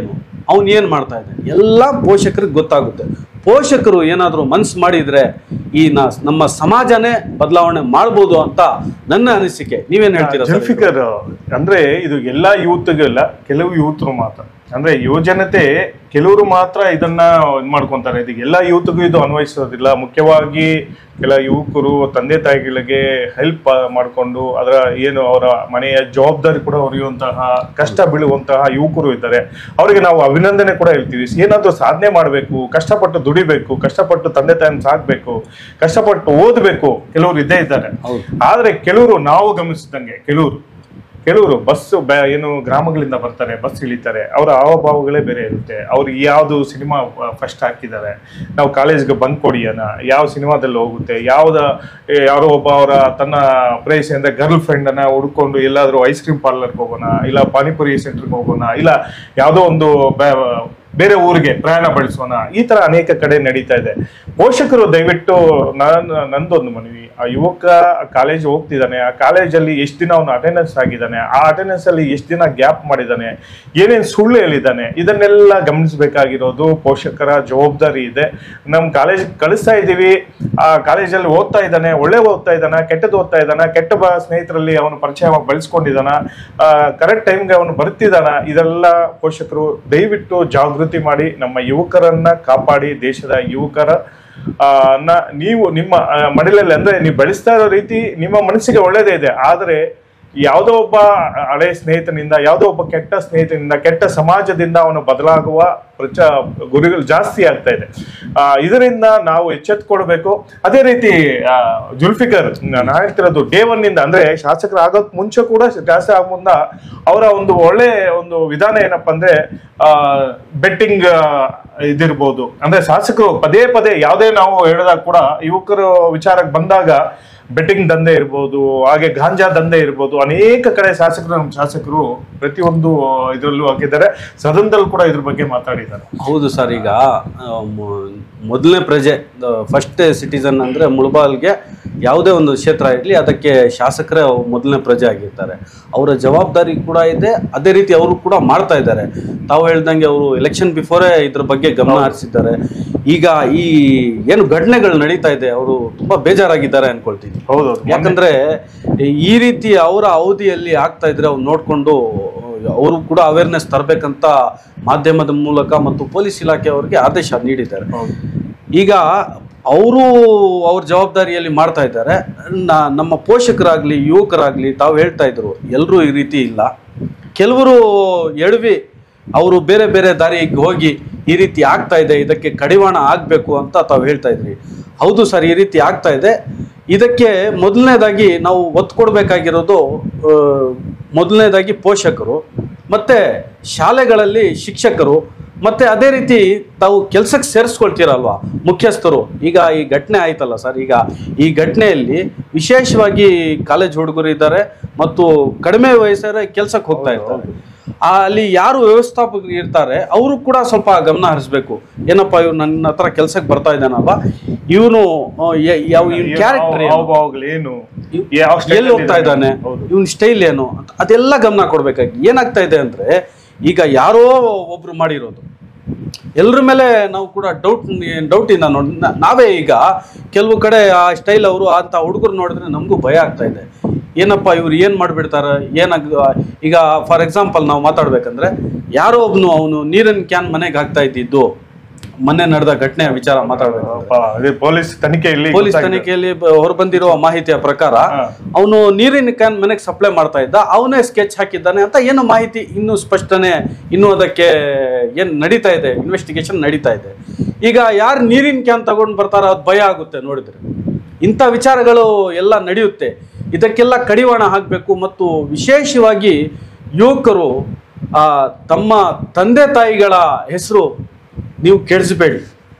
ಅವನು ಏನು ಮಾಡ್ತಾ ಇದ್ದಾನೆ ಎಲ್ಲ ಪೋಷಕರಿಗೆ ಗೊತ್ತಾಗುತ್ತೆ ಪೋಷಕರು ಏನಾದರೂ ಮನ್ಸು ಮಾಡಿದ್ರೆ ಈ ನ ನಮ್ಮ ಸಮಾಜನೇ ಬದಲಾವಣೆ ಮಾಡ್ಬೋದು ಅಂತ ನನ್ನ ಅನಿಸಿಕೆ ನೀವೇನ್ ಹೇಳ್ತೀರಾ ಸರ್? ಜಲ್ಫಿಕರ್ ಅಂದ್ರೆ ಇದು ಎಲ್ಲಾ ಯೂತ್ಗೆಲ್ಲ ಕೆಲವು ಯೂತ್ರು ಮಾತ್ರ ಅಂದ್ರೆ ಯುವಜನತೆ ಕೆಲವರು ಮಾತ್ರ ಇದನ್ನ ಇದ್ ಮಾಡ್ಕೊಂತಾರೆ ಇದು ಎಲ್ಲಾ ಯೂತ್ಗೂ ಇದು ಅನ್ವಯಿಸೋದಿಲ್ಲ ಮುಖ್ಯವಾಗಿ ಕೆಲ ಯುವಕರು ತಂದೆ ತಾಯಿಗಳಿಗೆ ಹೆಲ್ಪ್ ಮಾಡಿಕೊಂಡು ಅದರ ಏನು ಅವರ ಮನೆಯ ಜವಾಬ್ದಾರಿ ಕೂಡ ಹೊರೆಯುವಂತಹ ಕಷ್ಟ ಬೀಳುವಂತಹ ಯುವಕರು ಇದ್ದಾರೆ ಅವರಿಗೆ ನಾವು ಅಭಿನಂದನೆ ಕೂಡ ಹೇಳ್ತೀವಿ ಏನಾದ್ರೂ ಸಾಧನೆ ಮಾಡಬೇಕು ಕಷ್ಟಪಟ್ಟು ದುಡಿಬೇಕು ಕಷ್ಟಪಟ್ಟು ತಂದೆ ತಾಯಿನ ಸಾಕ್ಬೇಕು ಕಷ್ಟಪಟ್ಟು ಓದಬೇಕು ಕೆಲವರು ಇದ್ದೇ ಇದ್ದಾರೆ ಹೌದು. ಆದ್ರೆ ಕೆಲವರು ನಾವು ಗಮನಿಸಿದಂಗೆ ಕೆಲವರು ಕೆಲವರು ಬಸ್ ಏನು ಗ್ರಾಮಗಳಿಂದ ಬರ್ತಾರೆ ಬಸ್ ಇಳಿತಾರೆ ಅವರ ಹಾವಭಾವಗಳೇ ಬೇರೆ ಇರುತ್ತೆ ಅವ್ರು ಯಾವ್ದು ಸಿನಿಮಾ ಫಸ್ಟ್ ಹಾಕಿದ್ದಾರೆ ನಾವು ಕಾಲೇಜ್ಗೆ ಬಂಕ್ ಕೊಡಿಯೋಣ ಯಾವ ಸಿನಿಮಾದಲ್ಲಿ ಹೋಗುತ್ತೆ ಯಾವ್ದ ಏ, ಯಾರೋ ಒಬ್ಬ ಅವರ ತನ್ನ ಪ್ರೇಯಸಿ ಅಂದ್ರೆ ಗರ್ಲ್ ಫ್ರೆಂಡ್ ಅನ್ನ ಹುಡ್ಕೊಂಡು ಎಲ್ಲಾದ್ರೂ ಐಸ್ ಕ್ರೀಮ್ ಪಾರ್ಲರ್ಗೆ ಹೋಗೋಣ ಇಲ್ಲ ಪಾನಿಪುರಿ ಸೆಂಟರ್ಗೆ ಹೋಗೋಣ ಇಲ್ಲ ಯಾವ್ದೋ ಒಂದು ಬೆ- ಬೇರೆ ಊರಿಗೆ ಪ್ರಯಾಣ ಬೆಳೆಸೋಣ ಈ ತರ ಅನೇಕ ಕಡೆ ನಡೀತಾ ಇದೆ ಪೋಷಕರು ದಯವಿಟ್ಟು ನಾನು ನಂದೊಂದು ಮನವಿ ಆ ಯುವಕ ಕಾಲೇಜ್ ಹೋಗ್ತಿದ್ದಾನೆ ಆ ಕಾಲೇಜಲ್ಲಿ ಎಷ್ಟು ದಿನ ಅವನು ಅಟೆಂಡೆನ್ಸ್ ಆಗಿದ್ದಾನೆ ಆ ಅಟೆಂಡೆನ್ಸ್ ಅಲ್ಲಿ ಎಷ್ಟು ದಿನ ಗ್ಯಾಪ್ ಮಾಡಿದ್ದಾನೆ ಏನೇನ್ ಸುಳ್ಳು ಹೇಳಿದ್ದಾನೆ ಇದನ್ನೆಲ್ಲ ಗಮನಿಸಬೇಕಾಗಿರೋದು ಪೋಷಕರ ಜವಾಬ್ದಾರಿ ಇದೆ ನಮ್ ಕಾಲೇಜ್ ಕಳಿಸ್ತಾ ಇದ್ದೀವಿ ಆ ಕಾಲೇಜಲ್ಲಿ ಓದ್ತಾ ಇದ್ದಾನೆ ಒಳ್ಳೆ ಓದ್ತಾ ಇದ್ದಾನ ಕೆಟ್ಟದ್ದು ಓದ್ತಾ ಇದ್ದಾನ ಕೆಟ್ಟ ಬ ಸ್ನೇಹಿತರಲ್ಲಿ ಅವನು ಪರಿಚಯ ಬೆಳೆಸ್ಕೊಂಡಿದ್ದಾನ ಕರೆಕ್ಟ್ ಟೈಮ್ಗೆ ಅವನು ಬರ್ತಿದ್ದಾನ ಇದೆಲ್ಲ ಪೋಷಕರು ದಯವಿಟ್ಟು ಜಾಗೃತಿ ಮಾಡಿ ನಮ್ಮ ಯುವಕರನ್ನ ಕಾಪಾಡಿ ದೇಶದ ಯುವಕರ ಆ, ನ ನೀವು ನಿಮ್ಮ ಆ, ಮಡಿಲಲ್ಲಿ ಅಂದ್ರೆ ನೀವು ಬೆಳೆಸ್ತಾ ಇರೋ ರೀತಿ ನಿಮ್ಮ ಮನಸ್ಸಿಗೆ ಒಳ್ಳೇದೇ ಇದೆ ಆದ್ರೆ ಯಾವುದೋ ಒಬ್ಬ ಹಳೆ ಸ್ನೇಹಿತನಿಂದ ಯಾವುದೋ ಒಬ್ಬ ಕೆಟ್ಟ ಸ್ನೇಹಿತನಿಂದ ಕೆಟ್ಟ ಸಮಾಜದಿಂದ ಅವನು ಬದಲಾಗುವ ಪ್ರಚ ಗುರಿಗಳು ಜಾಸ್ತಿ ಆಗ್ತಾ ಇದೆ ಆ, ಇದರಿಂದ ನಾವು ಎಚ್ಚೆತ್ಕೊಳ್ಬೇಕು ಅದೇ ರೀತಿ ಆ, ಜುಲ್ಫಿಕರ್ ನಾನು ಹೇಳ್ತಿರೋದು ಡೇ ಒನ್ ಇಂದ ಅಂದ್ರೆ ಶಾಸಕರು ಆಗೋಕ್ ಮುಂಚೆ ಕೂಡ ಜಾಸ್ತಿ ಆಗ ಮುಂದ ಅವರ ಒಂದು ಒಳ್ಳೆ ಒಂದು ವಿಧಾನ ಏನಪ್ಪಾ ಅಂದ್ರೆ ಬೆಟ್ಟಿಂಗ್ ಇದಿರ್ಬೋದು ಅಂದ್ರೆ ಶಾಸಕರು ಪದೇ ಪದೇ ಯಾವುದೇ ನಾವು ಹೇಳಿದಾಗ ಕೂಡ ಯುವಕರು ವಿಚಾರಕ್ಕೆ ಬಂದಾಗ ಬೆಟ್ಟಿಂಗ್ ದಂಧೆ ಇರ್ಬೋದು ಹಾಗೆ ಗಾಂಜಾ ದಂಧೆ ಇರ್ಬೋದು ಅನೇಕ ಕಡೆ ಶಾಸಕರು ನಮ್ಮ ಶಾಸಕರು ಪ್ರತಿಯೊಂದು ಇದರಲ್ಲೂ ಹಾಕಿದ್ದಾರೆ ಸದನದಲ್ಲಿ ಕೂಡ ಇದ್ರ ಬಗ್ಗೆ ಮಾತಾಡಿದ್ದಾರೆ ಹೌದು ಸರ್ ಈಗ ಆ, ಮೊ- ಮೊದಲನೇ ಪ್ರಜೆ ಫಸ್ಟ್ ಸಿಟಿಸನ್ ಅಂದ್ರೆ ಮುಳಬಾಲ್ಗೆ ಯಾವುದೇ ಒಂದು ಕ್ಷೇತ್ರ ಇರಲಿ ಅದಕ್ಕೆ ಶಾಸಕರೇ ಅವ್ರು ಮೊದಲನೇ ಪ್ರಜೆ ಆಗಿರ್ತಾರೆ ಅವರ ಜವಾಬ್ದಾರಿ ಕೂಡ ಇದೆ ಅದೇ ರೀತಿ ಅವರು ಕೂಡ ಮಾಡ್ತಾ ಇದ್ದಾರೆ ತಾವು ಹೇಳ್ದಂಗೆ ಅವರು ಎಲೆಕ್ಷನ್ ಬಿಫೋರೇ ಇದ್ರ ಬಗ್ಗೆ ಗಮನ ಹರಿಸಿದ್ದಾರೆ ಈಗ ಈ ಏನು ಘಟನೆಗಳು ನಡೀತಾ ಇದೆ ಅವರು ತುಂಬಾ ಬೇಜಾರಾಗಿದ್ದಾರೆ ಅನ್ಕೊಳ್ತೀನಿ ಹೌದೌದು ಯಾಕಂದ್ರೆ ಈ ರೀತಿ ಅವರ ಅವಧಿಯಲ್ಲಿ ಆಗ್ತಾ ಇದ್ರೆ ಅವ್ರು ನೋಡ್ಕೊಂಡು ಅವರು ಕೂಡ ಅವೇರ್ನೆಸ್ ತರಬೇಕಂತ ಮಾಧ್ಯಮದ ಮೂಲಕ ಮತ್ತು ಪೊಲೀಸ್ ಇಲಾಖೆಯವರಿಗೆ ಆದೇಶ ನೀಡಿದ್ದಾರೆ ಹೌದು ಈಗ ಅವರು ಅವ್ರ ಜವಾಬ್ದಾರಿಯಲ್ಲಿ ಮಾಡ್ತಾ ಇದ್ದಾರೆ ನ- ನಮ್ಮ ಪೋಷಕರಾಗ್ಲಿ ಯುವಕರಾಗ್ಲಿ ತಾವು ಹೇಳ್ತಾ ಇದ್ರು ಎಲ್ಲರೂ ಈ ರೀತಿ ಇಲ್ಲ ಕೆಲವರು ಎಡವಿ ಅವರು ಬೇರೆ ಬೇರೆ ದಾರಿಗೆ ಹೋಗಿ ಈ ರೀತಿ ಆಗ್ತಾ ಇದೆ ಇದಕ್ಕೆ ಕಡಿವಾಣ ಆಗಬೇಕು ಅಂತ ತಾವು ಹೇಳ್ತಾ ಇದ್ರಿ ಹೌದು ಸರ್ ಈ ರೀತಿ ಆಗ್ತಾ ಇದೆ ಇದಕ್ಕೆ ಮೊದಲನೇದಾಗಿ ನಾವು ಒತ್ತು ಕೊಡಬೇಕಾಗಿರೋದು ಆ, ಮೊದಲನೇದಾಗಿ ಪೋಷಕರು ಮತ್ತೆ ಶಾಲೆಗಳಲ್ಲಿ ಶಿಕ್ಷಕರು ಮತ್ತೆ ಅದೇ ರೀತಿ ತಾವು ಕೆಲ್ಸಕ್ಕೆ ಸೇರಿಸ್ಕೊಳ್ತೀರಲ್ವಾ ಮುಖ್ಯಸ್ಥರು ಈಗ ಈ ಘಟನೆ ಆಯ್ತಲ್ಲ ಸರ್ ಈಗ ಈ ಘಟನೆಯಲ್ಲಿ ವಿಶೇಷವಾಗಿ ಕಾಲೇಜ್ ಹುಡುಗರು ಇದ್ದಾರೆ ಮತ್ತು ಕಡಿಮೆ ವಯಸ್ಸರ ಕೆಲ್ಸಕ್ಕೆ ಹೋಗ್ತಾ ಇರ್ತಾರೆ ಆ, ಅಲ್ಲಿ ಯಾರು ವ್ಯವಸ್ಥಾಪಕರು ಇರ್ತಾರೆ ಅವರು ಕೂಡ ಸ್ವಲ್ಪ ಗಮನ ಹರಿಸ್ಬೇಕು ಏನಪ್ಪ ಇವ್ನು ನನ್ನ ಹತ್ರ ಕೆಲ್ಸಕ್ಕೆ ಬರ್ತಾ ಇದ್ದಾನಲ್ವಾ ಇವನು ಯಾವ ಇವ್ನ ಕ್ಯಾರೆಕ್ಟರ್ ಹಾವಭಾವಗಳೇನು ಯಾವ style ಎಲ್ಲಿ ಹೋಗ್ತಾ ಅಲ್ಲಿ ಇದ್ದಾನೆ ಹೌದು. ಇವನ್ ಸ್ಟೈಲ್ ಏನು ಅಂತ ಅದೆಲ್ಲ ಗಮನ ಕೊಡ್ಬೇಕಾಗಿ ಏನಾಗ್ತಾ ಇದೆ ಅಂದ್ರೆ ಈಗ ಯಾರೋ ಒಬ್ರು ಮಾಡಿರೋದು ಎಲ್ರ ಮೇಲೆ ನಾವು ಕೂಡ ಡೌಟ್ ಡೌಟ್ ಇಂದ ನೋಡಿ ನಾ- ನಾವೇ ಈಗ ಕೆಲವು ಕಡೆ ಆ ಸ್ಟೈಲ್ ಅವರು ಅಂತ ಹುಡುಗರು ನೋಡಿದ್ರೆ ನಮಗೂ ಭಯ ಆಗ್ತಾ ಇದೆ ಏನಪ್ಪ ಇವ್ರು ಏನ್ ಮಾಡ್ಬಿಡ್ತಾರೆ ಏನಾಗ ಈಗ ಫಾರ್ ಎಕ್ಸಾಂಪಲ್ ನಾವು ಮಾತಾಡ್ಬೇಕಂದ್ರೆ ಯಾರೋ ಒಬ್ನು ಅವನು ನೀರಿನ ಕ್ಯಾನ್ ಮನೆಗೆ ಹಾಕ್ತಾ ಇದ್ದಿದ್ದು ಮೊನ್ನೆ ನಡೆದ ಘಟನೆಯ ವಿಚಾರ ಮಾತಾಡ್ಬೇಕು ಪಾಪ, ಅದೇ ಪೊಲೀಸ್ ತನಿಖೆಯಲ್ಲಿ ಪೊಲೀಸ್ ಗೊತ್ತಾಗಿದೆ. ತನಿಖೆಯಲ್ಲಿ ಬ- ಹೊರಬಂದಿರುವ ಮಾಹಿತಿಯ ಪ್ರಕಾರ ಹಾ. ಅವನು ನೀರಿನ ಕ್ಯಾನ್ ಮನೆಗೆ ಸಪ್ಲೈ ಮಾಡ್ತಾ ಇದ್ದ ಅವನೇ ಸ್ಕೆಚ್ ಹಾಕಿದ್ದಾನೆ ಅಂತ ಏನು ಮಾಹಿತಿ ಇನ್ನೂ ಸ್ಪಷ್ಟನೆ ಇನ್ನೂ ಅದಕ್ಕೆ ಏನು ನಡೀತಾ ಇದೆ ಇನ್ವೆಸ್ಟಿಗೇಷನ್ ನಡೀತಾ ಇದೆ ಈಗ ಯಾರು ನೀರಿನ ಕ್ಯಾನ್ ತಗೊಂಡು ಬರ್ತಾರೋ ಅದು ಭಯ ಆಗುತ್ತೆ ನೋಡಿದ್ರೆ ಇಂಥ ವಿಚಾರಗಳು ಎಲ್ಲ ನಡೆಯುತ್ತೆ ಇದಕ್ಕೆಲ್ಲ ಕಡಿವಾಣ ಹಾಕಬೇಕು ಮತ್ತು ವಿಶೇಷವಾಗಿ ಯುವಕರು ಆ, ತಮ್ಮ ತಂದೆ ತಾಯಿಗಳ ಹೆಸರು ನೀವು ಕೆಡಿಸಬೇಡಿ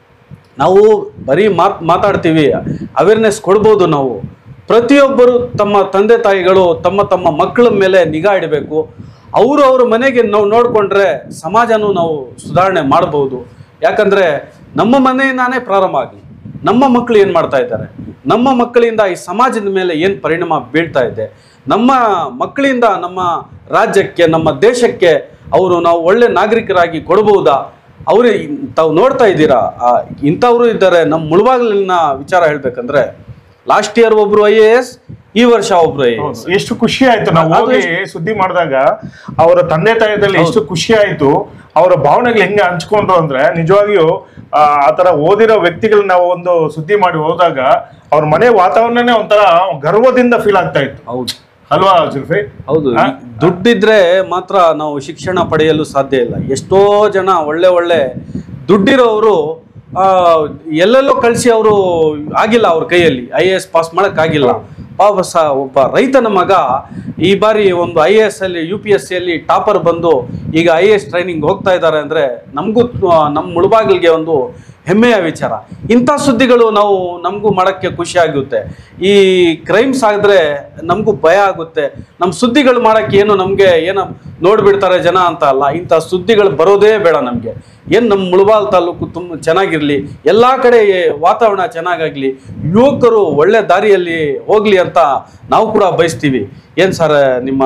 ನಾವು ಬರೀ ಮಾತ್ ಮಾತಾಡ್ತೀವಿ ಅವೇರ್ನೆಸ್ ಕೊಡ್ಬೋದು ನಾವು ಪ್ರತಿಯೊಬ್ಬರು ತಮ್ಮ ತಂದೆ ತಾಯಿಗಳು ತಮ್ಮ ತಮ್ಮ ಮಕ್ಕಳ ಮೇಲೆ ನಿಗಾ ಇಡಬೇಕು ಅವರು ಅವ್ರ ಮನೆಗೆ ನಾವು ನೋಡಿಕೊಂಡ್ರೆ ಸಮಾಜನೂ ನಾವು ಸುಧಾರಣೆ ಮಾಡಬಹುದು ಯಾಕಂದ್ರೆ ನಮ್ಮ ಮನೆಯಿಂದಾನೇ ಪ್ರಾರಂಭ ಆಗಲಿ ನಮ್ಮ ಮಕ್ಕಳು ಏನು ಮಾಡ್ತಾ ಇದ್ದಾರೆ ನಮ್ಮ ಮಕ್ಕಳಿಂದ ಈ ಸಮಾಜದ ಮೇಲೆ ಏನು ಪರಿಣಾಮ ಬೀಳ್ತಾ ಇದೆ ನಮ್ಮ ಮಕ್ಕಳಿಂದ ನಮ್ಮ ರಾಜ್ಯಕ್ಕೆ ನಮ್ಮ ದೇಶಕ್ಕೆ ಅವರು ನಾವು ಒಳ್ಳೆ ನಾಗರಿಕರಾಗಿ ಕೊಡಬಹುದಾ ಅವ್ರು ತಾವು ನೋಡ್ತಾ ಇದ್ದೀರಾ ಆ, ಇಂಥವ್ರು ಇದ್ದಾರೆ ನಮ್ಮ ಮುಳುಬಾಗಿಲಿನ ವಿಚಾರ ಹೇಳ್ಬೇಕಂದ್ರೆ ಲಾಸ್ಟ್ ಇಯರ್ ಒಬ್ರು ಐ ಎ ಎಸ್ ಈ ವರ್ಷ ಒಬ್ರು ಐ ಎ ಎಸ್ ಹೌದು. ಎಷ್ಟು ಖುಷಿ ಆಯ್ತು ನಾವು ಅದು ಹೋಗಿ ಸುದ್ದಿ ಮಾಡಿದಾಗ ಅವರ ತಂದೆ ತಾಯಿದಲ್ಲಿ ಎಷ್ಟು ಖುಷಿ ಆಯ್ತು ಅವರ ಭಾವನೆಗಳು ಹೆಂಗೆ ಹಂಚ್ಕೊಂಡ್ರು ಅಂದ್ರೆ ನಿಜವಾಗಿಯೂ ಆ ಆ ತರ ಓದಿರೋ ವ್ಯಕ್ತಿಗಳನ್ನ ನಾವು ಒಂದು ಸುದ್ದಿ ಮಾಡಿ ಹೋದಾಗ ಅವ್ರ ಮನೆ ವಾತಾವರಣನೇ ಒಂಥರ ಗರ್ವದಿಂದ ಫೀಲ್ ಆಗ್ತಾ ಇತ್ತು ಹೌದು ಅಲ್ವಾ ಜುಲ್ಫಿ ಹೌದು ಹಾ? ದುಡ್ಡಿದ್ರೆ ಮಾತ್ರ ನಾವು ಶಿಕ್ಷಣ ಪಡೆಯಲು ಸಾಧ್ಯ ಇಲ್ಲ ಎಷ್ಟೋ ಜನ ಒಳ್ಳೆ ಒಳ್ಳೆ ದುಡ್ಡಿರೋರು ಆ, ಎಲ್ಲೆಲ್ಲೋ ಕಳಿಸಿ ಅವರು ಆಗಿಲ್ಲ ಅವ್ರ ಕೈಯಲ್ಲಿ ಐ ಎ ಎಸ್ ಪಾಸ್ ಮಾಡಕ್ ಆಗಿಲ್ಲ ಪಾಪ ಸ ಒಬ್ಬ ರೈತನ ಮಗ ಈ ಬಾರಿ ಒಂದು ಐ ಎ ಎಸ್ ಅಲ್ಲಿ ಯು ಪಿ ಎಸ್ ಸಿ ಅಲ್ಲಿ ಟಾಪರ್ ಬಂದು ಈಗ ಐ ಎ ಎಸ್ ಟ್ರೈನಿಂಗ್ ಹೋಗ್ತಾ ಇದ್ದಾರೆ ಅಂದ್ರೆ ನಮಗೂ ನಮ್ಮ ಮುಳುಬಾಗಿಲಿಗೆ ಒಂದು ಹೆಮ್ಮೆಯ ವಿಚಾರ ಇಂಥ ಸುದ್ದಿಗಳು ನಾವು ನಮಗೂ ಮಾಡೋಕ್ಕೆ ಖುಷಿ ಆಗುತ್ತೆ ಈ ಕ್ರೈಮ್ಸ್ ಆಗಿದ್ರೆ ನಮಗೂ ಭಯ ಆಗುತ್ತೆ ನಮ್ಮ ಸುದ್ದಿಗಳು ಮಾಡೋಕ್ಕೆ ಏನು ನಮಗೆ ಏನೋ ನೋಡ್ಬಿಡ್ತಾರೆ ಜನ ಅಂತ ಅಲ್ಲ ಇಂಥ ಸುದ್ದಿಗಳು ಬರೋದೇ ಬೇಡ ನಮಗೆ ಏನು ನಮ್ಮ ಮುಳಬಾಲ್ ತಾಲೂಕು ತುಂಬ ಚೆನ್ನಾಗಿರಲಿ ಎಲ್ಲ ಕಡೆ ವಾತಾವರಣ ಚೆನ್ನಾಗಾಗಲಿ ಯುವಕರು ಒಳ್ಳೆ ದಾರಿಯಲ್ಲಿ ಹೋಗಲಿ ಅಂತ ನಾವು ಕೂಡ ಬಯಸ್ತೀವಿ ಏನು ಸರ್ ನಿಮ್ಮ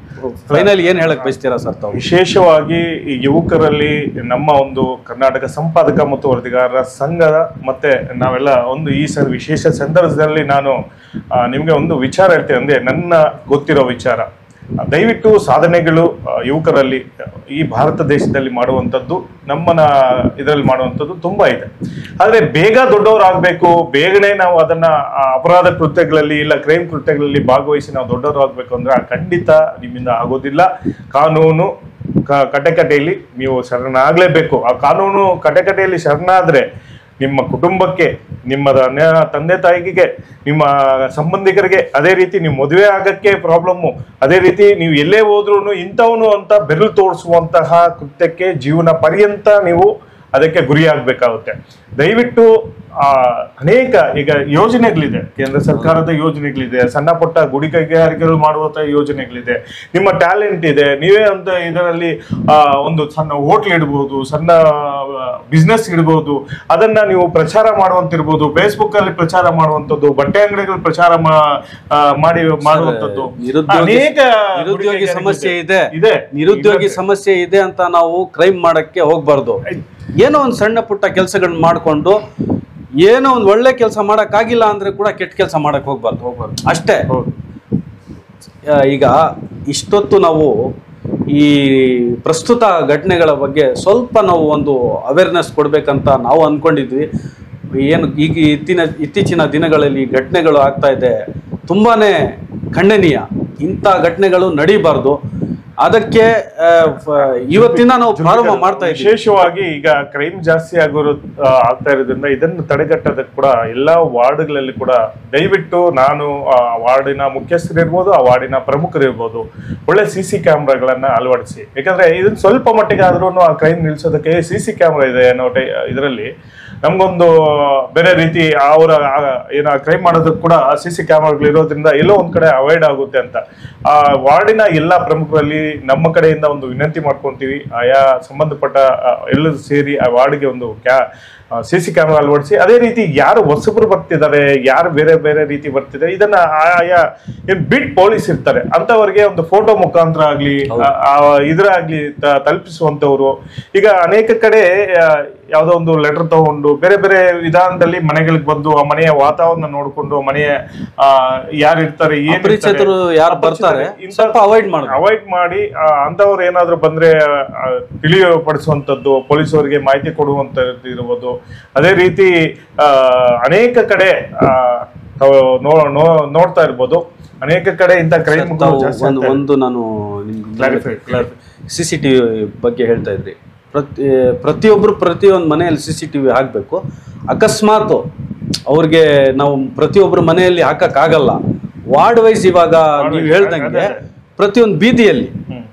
ಫೈನಲ್ ಏನು ಹೇಳಕ್ ಬಯಸ್ತೀರಾ ಸರ್ ತಾವು ವಿಶೇಷವಾಗಿ ಈ ಯುವಕರಲ್ಲಿ ನಮ್ಮ ಒಂದು ಕರ್ನಾಟಕ ಸಂಪಾದಕ ಮತ್ತು ವರದಿಗಾರರ ಸಂಘದ ಮತ್ತೆ ನಾವೆಲ್ಲ ಒಂದು ಈ ಸ ವಿಶೇಷ ಸಂದರ್ಭದಲ್ಲಿ ನಾನು ಆ, ನಿಮ್ಗೆ ಒಂದು ವಿಚಾರ ಹೇಳ್ತೇನೆ ಅಂದ್ರೆ ನನ್ನ ಗೊತ್ತಿರೋ ವಿಚಾರ ಆ, ದಯವಿಟ್ಟು ಸಾಧನೆಗಳು ಆ, ಯುವಕರಲ್ಲಿ ಈ ಭಾರತ ದೇಶದಲ್ಲಿ ಮಾಡುವಂಥದ್ದು ನಮ್ಮನ ಇದರಲ್ಲಿ ಮಾಡುವಂಥದ್ದು ತುಂಬಾ ಇದೆ ಆದ್ರೆ ಬೇಗ ದೊಡ್ಡವರಾಗಬೇಕು ಬೇಗನೆ ನಾವು ಅದನ್ನ ಆ, ಅಪರಾಧ ಕೃತ್ಯಗಳಲ್ಲಿ ಇಲ್ಲ ಕ್ರೈಮ್ ಕೃತ್ಯಗಳಲ್ಲಿ ಭಾಗವಹಿಸಿ ನಾವು ದೊಡ್ಡವರು ಆಗ್ಬೇಕು ಅಂದ್ರೆ ಆ ಖಂಡಿತ ನಿಮ್ಮಿಂದ ಆಗೋದಿಲ್ಲ ಕಾನೂನು ಕ- ಕಟಕಟೆಯಲ್ಲಿ ನೀವು ಶರಣಾಗ್ಲೇಬೇಕು ಆ ಕಾನೂನು ಕಟಕಟೆಯಲ್ಲಿ ಶರಣಾದ್ರೆ ನಿಮ್ಮ ಕುಟುಂಬಕ್ಕೆ ನಿಮ್ಮ ನ- ತಂದೆ ತಾಯಿಗೆ ನಿಮ್ಮ ಸಂಬಂಧಿಕರಿಗೆ ಅದೇ ರೀತಿ ನೀವು ಮದುವೆ ಆಗಕ್ಕೆ ಪ್ರಾಬ್ಲಮ್ಮು ಅದೇ ರೀತಿ ನೀವು ಎಲ್ಲೇ ಹೋದ್ರೂ ಇಂಥವನು ಅಂತ ಬೆರಳು ತೋರಿಸುವಂತಹ ಕೃತ್ಯಕ್ಕೆ ಜೀವನ ಪರ್ಯಂತ ನೀವು ಅದಕ್ಕೆ ಗುರಿಯಾಗಬೇಕಾಗುತ್ತೆ ದಯವಿಟ್ಟು ಆ ಅನೇಕ ಈಗ ಯೋಜನೆಗಳಿದೆ ಕೇಂದ್ರ ಸರ್ಕಾರದ ಯೋಜನೆಗಳಿದೆ ಸಣ್ಣ ಪುಟ್ಟ ಗುಡಿ ಕೈಗಾರಿಕೆಗಳು ಮಾಡುವಂತ ಯೋಜನೆಗಳಿದೆ ನಿಮ್ಮ ಟ್ಯಾಲೆಂಟ್ ಇದೆ ನೀವೇ ಅಂತ ಇದರಲ್ಲಿ ಆ, ಒಂದು ಸಣ್ಣ ಹೋಟ್ಲ್ ಇಡ್ಬೋದು ಸಣ್ಣ ಬಿಸ್ನೆಸ್ ಇಡ್ಬೋದು ಅದನ್ನ ನೀವು ಪ್ರಚಾರ ಮಾಡುವಂತಿರ್ಬೋದು ಫೇಸ್ಬುಕ್ ಅಲ್ಲಿ ಪ್ರಚಾರ ಮಾಡುವಂಥದ್ದು ಬಟ್ಟೆ ಅಂಗಡಿಗಳು ಪ್ರಚಾರ ಮಾ- ಆ, ಮಾಡಿ ಮಾಡುವಂಥದ್ದು ನಿರುದ್ಯೋಗಿ ಅನೇಕ ನಿರುದ್ಯೋಗಿ ಗುಡಿ ಸಮಸ್ಯೆ ಇದೆ ಇದೆ ನಿರುದ್ಯೋಗಿ ಸಮಸ್ಯೆ ಇದೆ ಅಂತ ನಾವು ಕ್ರೈಮ್ ಮಾಡಕ್ಕೆ ಹೋಗ್ಬಾರ್ದು ಏನೋ ಒಂದು ಸಣ್ಣ ಪುಟ್ಟ ಕೆಲಸಗಳನ್ನ ಮಾಡ್ಕೊಂಡು ಏನೋ ಒಂದು ಒಳ್ಳೆ ಕೆಲಸ ಮಾಡಕ್ಕಾಗಿಲ್ಲ ಅಂದ್ರೆ ಕೂಡ ಕೆಟ್ಟ ಕೆಲಸ ಮಾಡಕ್ ಹೋಗ್ಬಾರ್ದು ಹೋಗ್ಬಾರ್ದು ಅಷ್ಟೇ ಹೌದು ಆ, ಈಗ ಇಷ್ಟೊತ್ತು ನಾವು ಈ ಪ್ರಸ್ತುತ ಘಟನೆಗಳ ಬಗ್ಗೆ ಸ್ವಲ್ಪ ನಾವು ಒಂದು ಅವೇರ್ನೆಸ್ ಕೊಡ್ಬೇಕಂತ ನಾವು ಅನ್ಕೊಂಡಿದ್ವಿ ಏನು ಈಗ ಇತ್ತಿನ ಇತ್ತೀಚಿನ ದಿನಗಳಲ್ಲಿ ಘಟನೆಗಳು ಆಗ್ತಾ ಇದೆ ತುಂಬಾನೇ ಖಂಡನೀಯ ಇಂಥ ಘಟನೆಗಳು ನಡೀಬಾರ್ದು ಅದಕ್ಕೆ ಆ, ಫ- ಇವತ್ತಿಂದ ನಾವು ಪ್ರಾರಂಭ ಮಾಡ್ತಾ ಇದ್ದೀವಿ ವಿಶೇಷವಾಗಿ ಈಗ ಕ್ರೈಮ್ ಜಾಸ್ತಿ ಆಗೋರು ಆ, ಆಗ್ತಾ ಇರೋದ್ರಿಂದ ಇದನ್ನು ತಡೆಗಟ್ಟೋದಕ್ಕೆ ಕೂಡ ಎಲ್ಲಾ ವಾರ್ಡ್ಗಳಲ್ಲಿ ಕೂಡ ದಯವಿಟ್ಟು ನಾನು ಆ ವಾರ್ಡಿನ ಮುಖ್ಯಸ್ಥರಿರ್ಬೋದು ಆ ವಾರ್ಡಿನ ಪ್ರಮುಖರಿರ್ಬೋದು ಒಳ್ಳೆ ಸಿ ಸಿ ಕ್ಯಾಮ್ರಾಗಳನ್ನ ಅಳವಡಿಸಿ ಯಾಕಂದ್ರೆ ಇದನ್ನ ಸ್ವಲ್ಪ ಮಟ್ಟಿಗೆ ಆದ್ರೂ ಆ ಕ್ರೈಮ್ ನಿಲ್ಸೋದಕ್ಕೆ ಸಿ ಸಿ ಕ್ಯಾಮ್ರಾ ಇದೆ ಅನ್ನೋ ಇದರಲ್ಲಿ ನಮ್ಗೊಂದು ಬೇರೆ ರೀತಿ ಅವರ ಏನ ಕ್ರೈಮ್ ಮಾಡೋದಕ್ಕೆ ಕೂಡ ಸಿ ಸಿ ಕ್ಯಾಮ್ರಾಗಳು ಇರೋದ್ರಿಂದ ಎಲ್ಲೋ ಒಂದ್ ಕಡೆ ಅವಾಯ್ಡ್ ಆಗುತ್ತೆ ಅಂತ ಆ ವಾರ್ಡಿನ ಎಲ್ಲಾ ಪ್ರಮುಖರಲ್ಲಿ ನಮ್ಮ ಕಡೆಯಿಂದ ಒಂದು ವಿನಂತಿ ಮಾಡ್ಕೊಂತೀವಿ ಆಯಾ ಸಂಬಂಧಪಟ್ಟ ಆ, ಎಲ್ಲರೂ ಸೇರಿ ಆ ವಾರ್ಡ್ಗೆ ಒಂದು ಕ್ಯಾ ಸಿ ಸಿ ಕ್ಯಾಮ್ರಾ ಅಳವಡಿಸಿ ಅದೇ ರೀತಿ ಯಾರು ಹೊಸಬ್ರು ಬರ್ತಿದ್ದಾರೆ ಯಾರು ಬೇರೆ ಬೇರೆ ರೀತಿ ಬರ್ತಿದ್ದಾರೆ ಇದನ್ನ ಆಯಾ ಏನ್ ಬಿಟ್ ಪೊಲೀಸ್ ಇರ್ತಾರೆ ಅಂತವರಿಗೆ ಒಂದು ಫೋಟೋ ಮುಖಾಂತರ ಆಗ್ಲಿ ಆ- ಆ ಇದ್ರಾಗ್ಲಿ ತ- ತಲುಪಿಸುವಂತವ್ರು ಈಗ ಅನೇಕ ಕಡೆ ಆ, ಯಾವ್ದೋ ಒಂದು ಲೆಟರ್ ತಗೊಂಡು ಬೇರೆ ಬೇರೆ ವಿಧಾನದಲ್ಲಿ ಮನೆಗಳಿಗೆ ಬಂದು ಆ ಮನೆಯ ವಾತಾವರಣ ನೋಡ್ಕೊಂಡು ಮನೆಯ ಆ, ಯಾರು ಇರ್ತಾರೆ ಏನ್ ಇರ್ತಾರೆ, ಅಪರಿಚಿತರು ಯಾರು ಬರ್ತಾರೆ ಇಂಥ- ಸ್ವಲ್ಪ ಅವಾಯ್ಡ್ ಮಾಡೋದು ಅವಾಯ್ಡ್ ಮಾಡಿ ಆ, ಅಂಥವ್ರು ಏನಾದ್ರು ಬಂದ್ರೆ ಆ, ತಿಳಿಯಪಡಿಸುವಂಥದ್ದು ಪೊಲೀಸರಿಗೆ ಮಾಹಿತಿ ಕೊಡುವಂಥದ್ದು ಇರ್ಬೋದು ಅದೇ ರೀತಿ ಆ, ಅನೇಕ ಕಡೆ ಆ, ತಾವು ನೋ- ನೋ- ನೋಡ್ತಾ ಇರ್ಬೋದು ಅನೇಕ ಕಡೆ ಇಂಥ ಕ್ರೈಮ್ ತಾವು ಒಂದು ಒಂದು ನಾನು Clarify, C C T V ಬಗ್ಗೆ ಹೇಳ್ತಾ ಇದ್ರಿ ಪ್ರತಿ ಪ್ರತಿಯೊಬ್ಬರು ಪ್ರತಿಯೊಂದು ಮನೆಯಲ್ಲಿ ಸಿ ಸಿ ಟಿ ವಿ ಹಾಕಬೇಕು ಅಕಸ್ಮಾತ್ ಅವ್ರಿಗೆ ನಾವು ಪ್ರತಿಯೊಬ್ಬರ ಮನೆಯಲ್ಲಿ ಹಾಕಕ್ಕಾಗಲ್ಲ ವಾರ್ಡ್ ವೈಸ್ ಇವಾಗ ನೀವು ಹೇಳ್ದಂಗೆ ಪ್ರತಿಯೊಂದು ಬೀದಿಯಲ್ಲಿ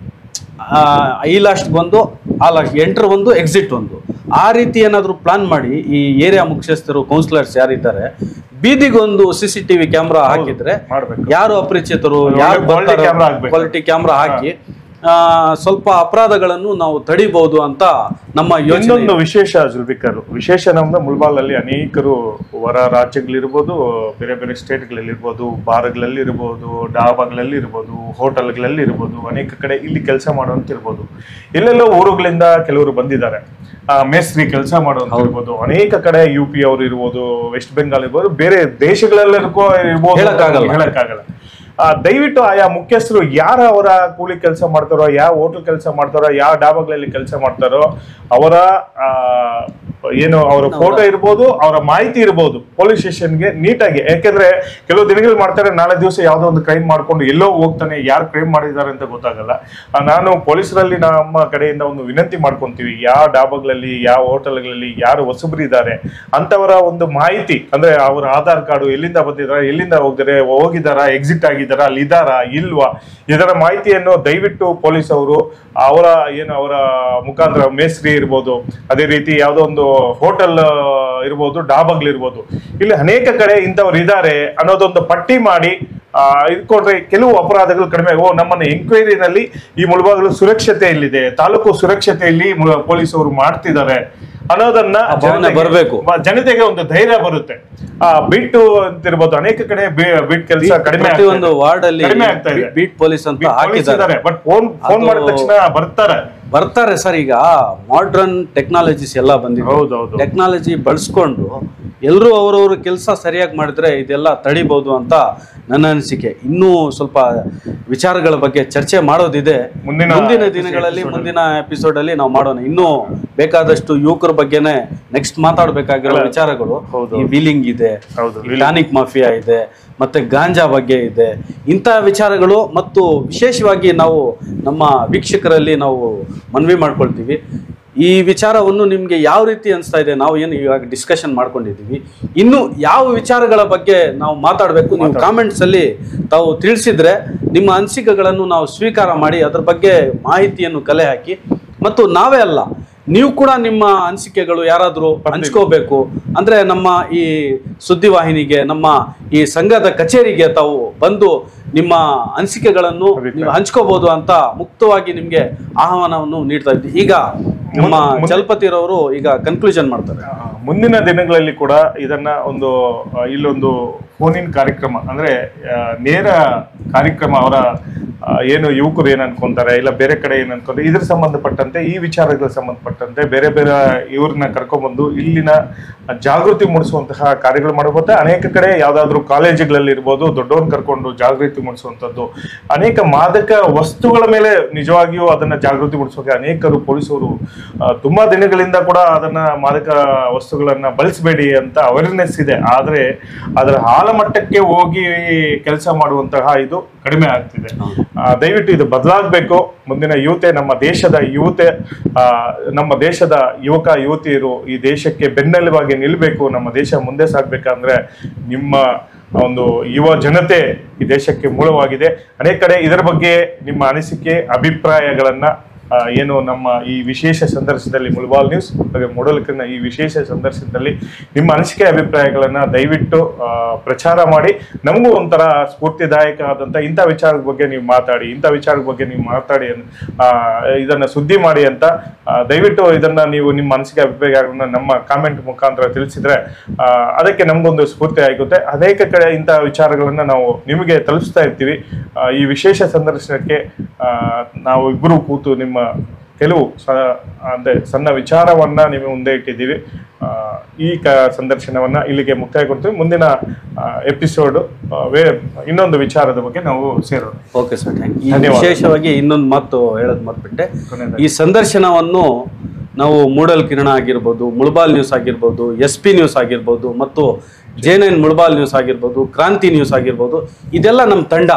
ಆ, ಈ ಲಾಸ್ಟ್ ಒಂದು ಆ ಲಾಸ್ಟ್ ಎಂಟರ್ ಒಂದು ಎಕ್ಸಿಟ್ ಒಂದು ಆ ರೀತಿ ಏನಾದರೂ ಪ್ಲಾನ್ ಮಾಡಿ ಈ ಏರಿಯಾ ಮುಖ್ಯಸ್ಥರು ಕೌನ್ಸಿಲರ್ಸ್ ಯಾರಿದ್ದಾರೆ ಬೀದಿಗೊಂದು ಸಿ ಸಿ ಟಿವಿ ಕ್ಯಾಮ್ರಾ ಹಾಕಿದ್ರೆ ಮಾಡ್ಬೇಕು ಯಾರು ಅಪರಿಚಿತರು ಅದು ಯಾರು ಒಳ್ಳೆ quality camera ಹಾಕ್ಬೇಕು. ಕ್ವಾಲಿಟಿ ಕ್ಯಾಮ್ರಾ ಹಾಕಿ ಆ, ಸ್ವಲ್ಪ ಅಪರಾಧಗಳನ್ನು ನಾವು ತಡಿಬಹುದು ಅಂತ ನಮ್ಮ ಯೋಚನೆ ಇನ್ನೊಂದು ವಿಶೇಷ ಜುಲ್ಬಿಕರ್ ವಿಶೇಷ ನಮ್ದು ಮುಳ್ಬಾಲಲ್ಲಿ ಅನೇಕರು ಹೊರ ರಾಜ್ಯಗಳಿರ್ಬೋದು ಬೇರೆ ಬೇರೆ ಸ್ಟೇಟ್ಗಳಲ್ಲಿ ಇರ್ಬೋದು ಬಾರ್ಗಳಲ್ಲಿ ಇರ್ಬೋದು ಡಾಬಾಗಳಲ್ಲಿ ಇರ್ಬೋದು ಹೋಟೆಲ್ಗಳಲ್ಲಿ ಇರ್ಬೋದು ಅನೇಕ ಕಡೆ ಇಲ್ಲಿ ಕೆಲಸ ಮಾಡುವಂತ ಇರ್ಬೋದು ಎಲ್ಲೆಲ್ಲೋ ಊರುಗಳಿಂದ ಕೆಲವರು ಬಂದಿದ್ದಾರೆ ಆ, ಮೇಸ್ತ್ರಿ ಕೆಲಸ ಮಾಡುವಂತ ಇರ್ಬೋದು ಅನೇಕ ಕಡೆ ಯು ಪಿ ಅವರು ಇರ್ಬೋದು ವೆಸ್ಟ್ ಬೆಂಗಾಲ್ ಇರ್ಬೋದು ಬೇರೆ ದೇಶಗಳಲ್ಲಿ ಇರ್ಬೋದು ಹೇಳಕ್ಕಾಗಲ್ಲ. ಹೇಳಕ್ಕಾಗಲ್ಲ ಆ, ದಯವಿಟ್ಟು ಆಯಾ ಮುಖ್ಯಸ್ಥರು ಯಾರ ಅವರ ಕೂಲಿ ಕೆಲಸ ಮಾಡ್ತಾರೋ ಯಾವ ಹೋಟೆಲ್ ಕೆಲಸ ಮಾಡ್ತಾರೋ ಯಾವ ಡಾಬಾಗಳಲ್ಲಿ ಕೆಲಸ ಮಾಡ್ತಾರೋ ಅವರ ಆ, ಏನು ಅವರ ಫೋಟೋ ಇರ್ಬೋದು ಅವರ ಮಾಹಿತಿ ಇರ್ಬೋದು ಪೊಲೀಸ್ ಸ್ಟೇಷನ್ಗೆ ನೀಟಾಗಿ ಯಾಕೆಂದ್ರೆ ಕೆಲವು ದಿನಗಳು ಮಾಡ್ತಾರೆ ನಾಳೆ ದಿವಸ ಯಾವ್ದೋ ಒಂದು ಕ್ರೈಮ್ ಮಾಡ್ಕೊಂಡು ಎಲ್ಲೋ ಹೋಗ್ತಾನೆ ಯಾರು ಕ್ರೈಮ್ ಮಾಡಿದ್ದಾರೆ ಅಂತ ಗೊತ್ತಾಗಲ್ಲ ಆ, ನಾನು ಪೊಲೀಸರಲ್ಲಿ ನಮ್ಮ ಕಡೆಯಿಂದ ಒಂದು ವಿನಂತಿ ಮಾಡ್ಕೊಂತೀವಿ ಯಾವ ಡಾಬಾಗಳಲ್ಲಿ ಯಾವ ಹೋಟೆಲ್ಗಳಲ್ಲಿ ಯಾರು ಹೊಸಬ್ರು ಇದ್ದಾರೆ ಅಂತವರ ಒಂದು ಮಾಹಿತಿ ಅಂದ್ರೆ ಅವರ ಆಧಾರ್ ಕಾರ್ಡು ಎಲ್ಲಿಂದ ಬಂದಿದ್ದಾರೆ ಎಲ್ಲಿಂದ ಹೋಗಿದ್ದಾರೆ ಹೋಗಿದ್ದಾರಾ ಎಕ್ಸಿಟ್ ಆಗಿದ್ದಾರಾ ಅಲ್ಲಿ ಇದ್ದಾರಾ ಇಲ್ವಾ ಇದರ ಮಾಹಿತಿಯನ್ನು ದಯವಿಟ್ಟು ಪೊಲೀಸ್ ಅವರು ಅವರ ಏನು ಅವರ ಮುಖಾಂತರ ಮೇಸ್ತ್ರಿ ಇರ್ಬೋದು ಅದೇ ರೀತಿ ಯಾವುದೋ ಒಂದು ಹೋಟೆಲ್ ಇರ್ಬೋದು ಡಾಬಾಗ್ಲಿರ್ಬೋದು ಇಲ್ಲಿ ಅನೇಕ ಕಡೆ ಇಂಥವ್ರು ಇದ್ದಾರೆ ಅನ್ನೋದೊಂದು ಪಟ್ಟಿ ಮಾಡಿ ಆ, ಇದ್ಕೊಂಡ್ರೆ ಕೆಲವು ಅಪರಾಧಗಳು ಕಡಿಮೆ ಓ ನಮ್ಮನ್ನ ಎಂಕ್ವೈರಿನಲ್ಲಿ ಈ ಮುಳುಬಾಗಲು ಸುರಕ್ಷತೆ ಇಲ್ಲಿದೆ ತಾಲೂಕು ಸುರಕ್ಷತೆಯಲ್ಲಿ ಮು- ಪೊಲೀಸರು ಮಾಡ್ತಿದ್ದಾರೆ ಅನ್ನೋದನ್ನ ಆ ಭಾವನೆ ಜನತೆಗೆ- ಬರ್ಬೇಕು. ಮ- ಜನತೆಗೆ ಒಂದು ಧೈರ್ಯ ಬರುತ್ತೆ ಆ ಬಿಟ್ಟು ಅಂತಿರ್ಬೋದು ಅನೇಕ ಕಡೆ ಬಿ- ಬಿಟ್ ಕೆಲಸ ಕಡಿಮೆ ಆಗ್ತಾ ಪ್ರತಿಯೊಂದು ಇದೆ. ವಾರ್ಡ್ ಅಲ್ಲಿ ಕಡಿಮೆ ಆಗ್ತಾ ಇದೆ ಬೀಟ್ ಪೊಲೀಸ್ ಅಂತ ಬೀಟ್ ಪೊಲೀಸ್ ಹಾಕಿದ್ದಾರೆ ಇದ್ದಾರೆ ಬಟ್ ಫೋನ್ ಫೋನ್ ಅದು- ಮಾಡಿದ ತಕ್ಷಣ ಬರ್ತಾರೆ ಬರ್ತಾರೆ ಸರ್ ಈಗ ಮಾಡ್ರನ್ ಟೆಕ್ನಾಲಜೀಸ್ ಎಲ್ಲ ಬಂದಿದೆ ಹೌದೌದು ಟೆಕ್ನಾಲಜಿ ಬಳಸ್ಕೊಂಡು ಎಲ್ಲರೂ ಅವರವ್ರ ಕೆಲಸ ಸರಿಯಾಗಿ ಮಾಡಿದ್ರೆ ಇದೆಲ್ಲ ತಡಿಬಹುದು ಅಂತ ನನ್ನ ಅನಿಸಿಕೆ ಇನ್ನೂ ಸ್ವಲ್ಪ ವಿಚಾರಗಳ ಬಗ್ಗೆ ಚರ್ಚೆ ಮಾಡೋದಿದೆ ಮುಂದಿನ ಮುಂದಿನ ದಿನಗಳಲ್ಲಿ ಮುಂದಿನ ಎಪಿಸೋಡ್ ಅಲ್ಲಿ ನಾವು ಮಾಡೋಣ ಇನ್ನೂ ಬೇಕಾದಷ್ಟು ಯುವಕರ ಬಗ್ಗೆನೆ ನೆಕ್ಸ್ಟ್ ಮಾತಾಡಬೇಕಾಗಿರೋ ವಿಚಾರಗಳು ಹೌದು. ಈ ವೀಲಿಂಗ್ ಇದೆ ಹೌದು ಟಾನಿಕ್ ಮಾಫಿಯಾ ಇದೆ ಮತ್ತೆ ಗಾಂಜಾ ಬಗ್ಗೆ ಇದೆ ಇಂತಹ ವಿಚಾರಗಳು ಮತ್ತು ವಿಶೇಷವಾಗಿ ನಾವು ನಮ್ಮ ವೀಕ್ಷಕರಲ್ಲಿ ನಾವು ಮನವಿ ಮಾಡ್ಕೊಳ್ತೀವಿ ಈ ವಿಚಾರವನ್ನು ನಿಮಗೆ ಯಾವ ರೀತಿ ಅನಿಸ್ತಾ ಇದೆ ನಾವು ಏನು ಇವಾಗ ಡಿಸ್ಕಷನ್ ಮಾಡ್ಕೊಂಡಿದ್ದೀವಿ ಇನ್ನು ಯಾವ ವಿಚಾರಗಳ ಬಗ್ಗೆ ನಾವು ಮಾತಾಡಬೇಕು ನೀವು ಕಾಮೆಂಟ್ಸ್ ಅಲ್ಲಿ ತಾವು ತಿಳಿಸಿದ್ರೆ ನಿಮ್ಮ ಅನಿಸಿಕೆಗಳನ್ನು ನಾವು ಸ್ವೀಕಾರ ಮಾಡಿ ಅದರ ಬಗ್ಗೆ ಮಾಹಿತಿಯನ್ನು ಕಲೆ ಹಾಕಿ ಮತ್ತು ನಾವೇ ಅಲ್ಲ ನೀವು ಕೂಡ ನಿಮ್ಮ ಅನಿಸಿಕೆಗಳು ಯಾರಾದರೂ ಹಂಚ್ಕೋಬೇಕು ಅಂದ್ರೆ ನಮ್ಮ ಈ ಸುದ್ದಿವಾಹಿನಿಗೆ ನಮ್ಮ ಈ ಸಂಘದ ಕಚೇರಿಗೆ ತಾವು ಬಂದು ನಿಮ್ಮ ಅನಿಸಿಕೆಗಳನ್ನು ನೀವು ಹಂಚ್ಕೋಬಹುದು ಅಂತ ಮುಕ್ತವಾಗಿ ನಿಮ್ಗೆ ಆಹ್ವಾನವನ್ನು ನೀಡ್ತಾ ಇದ್ವಿ ಈಗ ನಮ್ಮ ಚಲಪತಿರವರು ಈಗ ಕನ್ಕ್ಲೂಷನ್ ಮಾಡ್ತಾರೆ ಆ, ಮುಂದಿನ ದಿನಗಳಲ್ಲಿ ಕೂಡ ಇದನ್ನ ಒಂದು ಆ, ಇಲ್ಲೊಂದು ಫೋನಿನ್ ಕಾರ್ಯಕ್ರಮ ಅಂದ್ರೆ ಆ, ನೇರ ಕಾರ್ಯಕ್ರಮ ಅವರ ಆ, ಏನು ಯುವಕರು ಏನ್ ಅನ್ಕೊಂತಾರೆ ಇಲ್ಲ ಬೇರೆ ಕಡೆ ಏನ್ ಅನ್ಕೊಂತಾರೆ ಇದ್ರ ಸಂಬಂಧಪಟ್ಟಂತೆ ಈ ವಿಚಾರಗಳ ಸಂಬಂಧಪಟ್ಟಂತೆ ಬೇರೆ ಬೇರೆ ಇವ್ರನ್ನ ಕರ್ಕೊಂಡ್ಬಂದು ಇಲ್ಲಿನ ಜಾಗೃತಿ ಮೂಡಿಸುವಂತಹ ಕಾರ್ಯಗಳು ಮಾಡಬಹುದು ಅನೇಕ ಕಡೆ ಯಾವ್ದಾದ್ರು ಕಾಲೇಜುಗಳಲ್ಲಿ ಇರ್ಬೋದು ದೊಡ್ಡವ್ರನ್ನ ಕರ್ಕೊಂಡು ಜಾಗೃತಿ ಮೂಡಿಸುವಂತದ್ದು ಅನೇಕ ಮಾದಕ ವಸ್ತುಗಳ ಮೇಲೆ ನಿಜವಾಗಿಯೂ ಅದನ್ನ ಜಾಗೃತಿ ಮೂಡಿಸೋಕೆ ಅನೇಕರು ಪೊಲೀಸರು ಆ, ತುಂಬಾ ದಿನಗಳಿಂದ ಕೂಡ ಅದನ್ನ ಮಾದಕ ವಸ್ತುಗಳನ್ನ ಬಳಸಬೇಡಿ ಅಂತ ಅವೇರ್ನೆಸ್ ಇದೆ ಆದ್ರೆ ಅದರ ಆಳಮಟ್ಟಕ್ಕೆ ಹೋಗಿ ಕೆಲಸ ಮಾಡುವಂತಹ ಇದು ಕಡಿಮೆ ಆಗ್ತಿದೆ ಆ, ದಯವಿಟ್ಟು ಇದು ಬದಲಾಗಬೇಕು ಮುಂದಿನ ಯುವತೆ ನಮ್ಮ ದೇಶದ ಯುವತೆ ಆ, ನಮ್ಮ ದೇಶದ ಯುವಕ ಯುವತಿಯರು ಈ ದೇಶಕ್ಕೆ ಬೆನ್ನೆಲುಬಾಗಿ ನಿಲ್ಬೇಕು ನಮ್ಮ ದೇಶ ಮುಂದೆ ಸಾಗ್ಬೇಕಂದ್ರೆ ನಿಮ್ಮ ಒಂದು ಯುವ ಜನತೆ ಈ ದೇಶಕ್ಕೆ ಮೂಲವಾಗಿದೆ ಅನೇಕ ಕಡೆ ಇದರ ಬಗ್ಗೆ ನಿಮ್ಮ ಅನಿಸಿಕೆ ಅಭಿಪ್ರಾಯಗಳನ್ನ ಆ, ಏನು ನಮ್ಮ ಈ ವಿಶೇಷ ಸಂದರ್ಶನದಲ್ಲಿ ಮುಳ್ಬಾಲ್ ನ್ಯೂಸ್ ಹಾಗೆ ಮೂಡಲಕನ್ನ ಈ ವಿಶೇಷ ಸಂದರ್ಶನದಲ್ಲಿ ನಿಮ್ಮ ಅನಿಸಿಕೆ ಅಭಿಪ್ರಾಯಗಳನ್ನ ದಯವಿಟ್ಟು ಆ, ಪ್ರಚಾರ ಮಾಡಿ ನಮಗೂ ಒಂಥರ ಸ್ಫೂರ್ತಿದಾಯಕ ಆದಂತ ಇಂಥ ವಿಚಾರದ ಬಗ್ಗೆ ನೀವು ಮಾತಾಡಿ ಇಂಥ ವಿಚಾರದ ಬಗ್ಗೆ ನೀವು ಮಾತಾಡಿ ಅನ್- ಆ, ಇದನ್ನ ಸುದ್ದಿ ಮಾಡಿ ಅಂತ ಆ, ದಯವಿಟ್ಟು ಇದನ್ನ ನೀವು ನಿಮ್ಮ ಅನಿಸಿಕೆ ಅಭಿಪ್ರಾಯಗಳನ್ನ ನಮ್ಮ ಕಾಮೆಂಟ್ ಮುಖಾಂತರ ತಿಳಿಸಿದ್ರೆ ಆ, ಅದಕ್ಕೆ ನಮಗೊಂದು ಸ್ಫೂರ್ತಿ ಆಗುತ್ತೆ ಅನೇಕ ಕಡೆ ಇಂಥ ವಿಚಾರಗಳನ್ನ ನಾವು ನಿಮಗೆ ತಲುಪಿಸ್ತಾ ಇರ್ತೀವಿ ಆ, ಈ ವಿಶೇಷ ಸಂದರ್ಶನಕ್ಕೆ ಆ, ನಾವು ಇಬ್ಬರು ಕೂತು ನಿಮ್ಮ ಕೆಲವು ಸ ಅಂದ್ರೆ ಸಣ್ಣ ವಿಚಾರವನ್ನ ನಿಮ್ಮ ಮುಂದೆ ಇಟ್ಟಿದ್ದೀವಿ ಆ, ಈ ಕ ಸಂದರ್ಶನವನ್ನ ಇಲ್ಲಿಗೆ ಮುಕ್ತಾಯ ಕೊಡ್ತೀವಿ ಮುಂದಿನ ಎಪಿಸೋಡ್ ವೇ ಇನ್ನೊಂದು ವಿಚಾರದ ಬಗ್ಗೆ ನಾವು ಸೇರೋಣ ಓಕೆ ಸರ್ ಥ್ಯಾಂಕ್ ಯು ಧನ್ಯವಾದ. ವಿಶೇಷವಾಗಿ ಇನ್ನೊಂದು ಮಾತು ಹೇಳೋದು ಮರ್ಬಿಟ್ಟೆ ಕೊನೆಯದಾಗಿ. ಈ ಸಂದರ್ಶನವನ್ನು ನಾವು ಮೂಡಲ್ ಕಿರಣ ಆಗಿರ್ಬೋದು ಮುಳ್ಬಾಲ್ ನ್ಯೂಸ್ ಆಗಿರ್ಬೋದು ಎಸ್ ಪಿ ನ್ಯೂಸ್ ಆಗಿರ್ಬೋದು ಮತ್ತು ಜೆ ನೈನ್ ಮುಳ್ಬಾಲ್ ನ್ಯೂಸ್ ಆಗಿರ್ಬೋದು ಕ್ರಾಂತಿ ನ್ಯೂಸ್ ಆಗಿರ್ಬೋದು ಇದೆಲ್ಲ ನಮ್ಮ ತಂಡ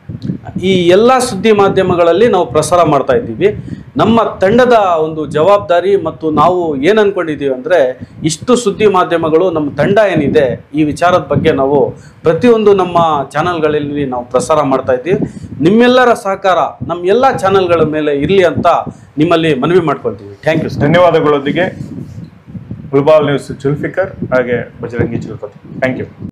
ಈ ಎಲ್ಲ ಸುದ್ದಿ ಮಾಧ್ಯಮಗಳಲ್ಲಿ ನಾವು ಪ್ರಸಾರ ಮಾಡ್ತಾ ಇದ್ದೀವಿ ನಮ್ಮ ತಂಡದ ಒಂದು ಜವಾಬ್ದಾರಿ ಮತ್ತು ನಾವು ಏನು ಅನ್ಕೊಂಡಿದ್ದೀವಿ ಅಂದರೆ ಇಷ್ಟು ಸುದ್ದಿ ಮಾಧ್ಯಮಗಳು ನಮ್ಮ ತಂಡ ಏನಿದೆ ಈ ವಿಚಾರದ ಬಗ್ಗೆ ನಾವು ಪ್ರತಿಯೊಂದು ನಮ್ಮ ಚಾನಲ್ಗಳಲ್ಲಿ ನಾವು ಪ್ರಸಾರ ಮಾಡ್ತಾ ಇದ್ದೀವಿ ನಿಮ್ಮೆಲ್ಲರ ಸಹಕಾರ ನಮ್ಮ ಎಲ್ಲ ಚಾನಲ್ಗಳ ಮೇಲೆ ಇರಲಿ ಅಂತ ನಿಮ್ಮಲ್ಲಿ ಮನವಿ ಮಾಡ್ಕೊಳ್ತೀವಿ ಥ್ಯಾಂಕ್ ಯು ಸರ್ ಧನ್ಯವಾದಗಳೊಂದಿಗೆ ಗುಲ್ಬಾಲ್ ನ್ಯೂಸ್ ಜುಲ್ಫಿಕರ್ ಹಾಗೆ ಬಜರಂಗಿ ಚಲಪತಿ ಥ್ಯಾಂಕ್ ಯು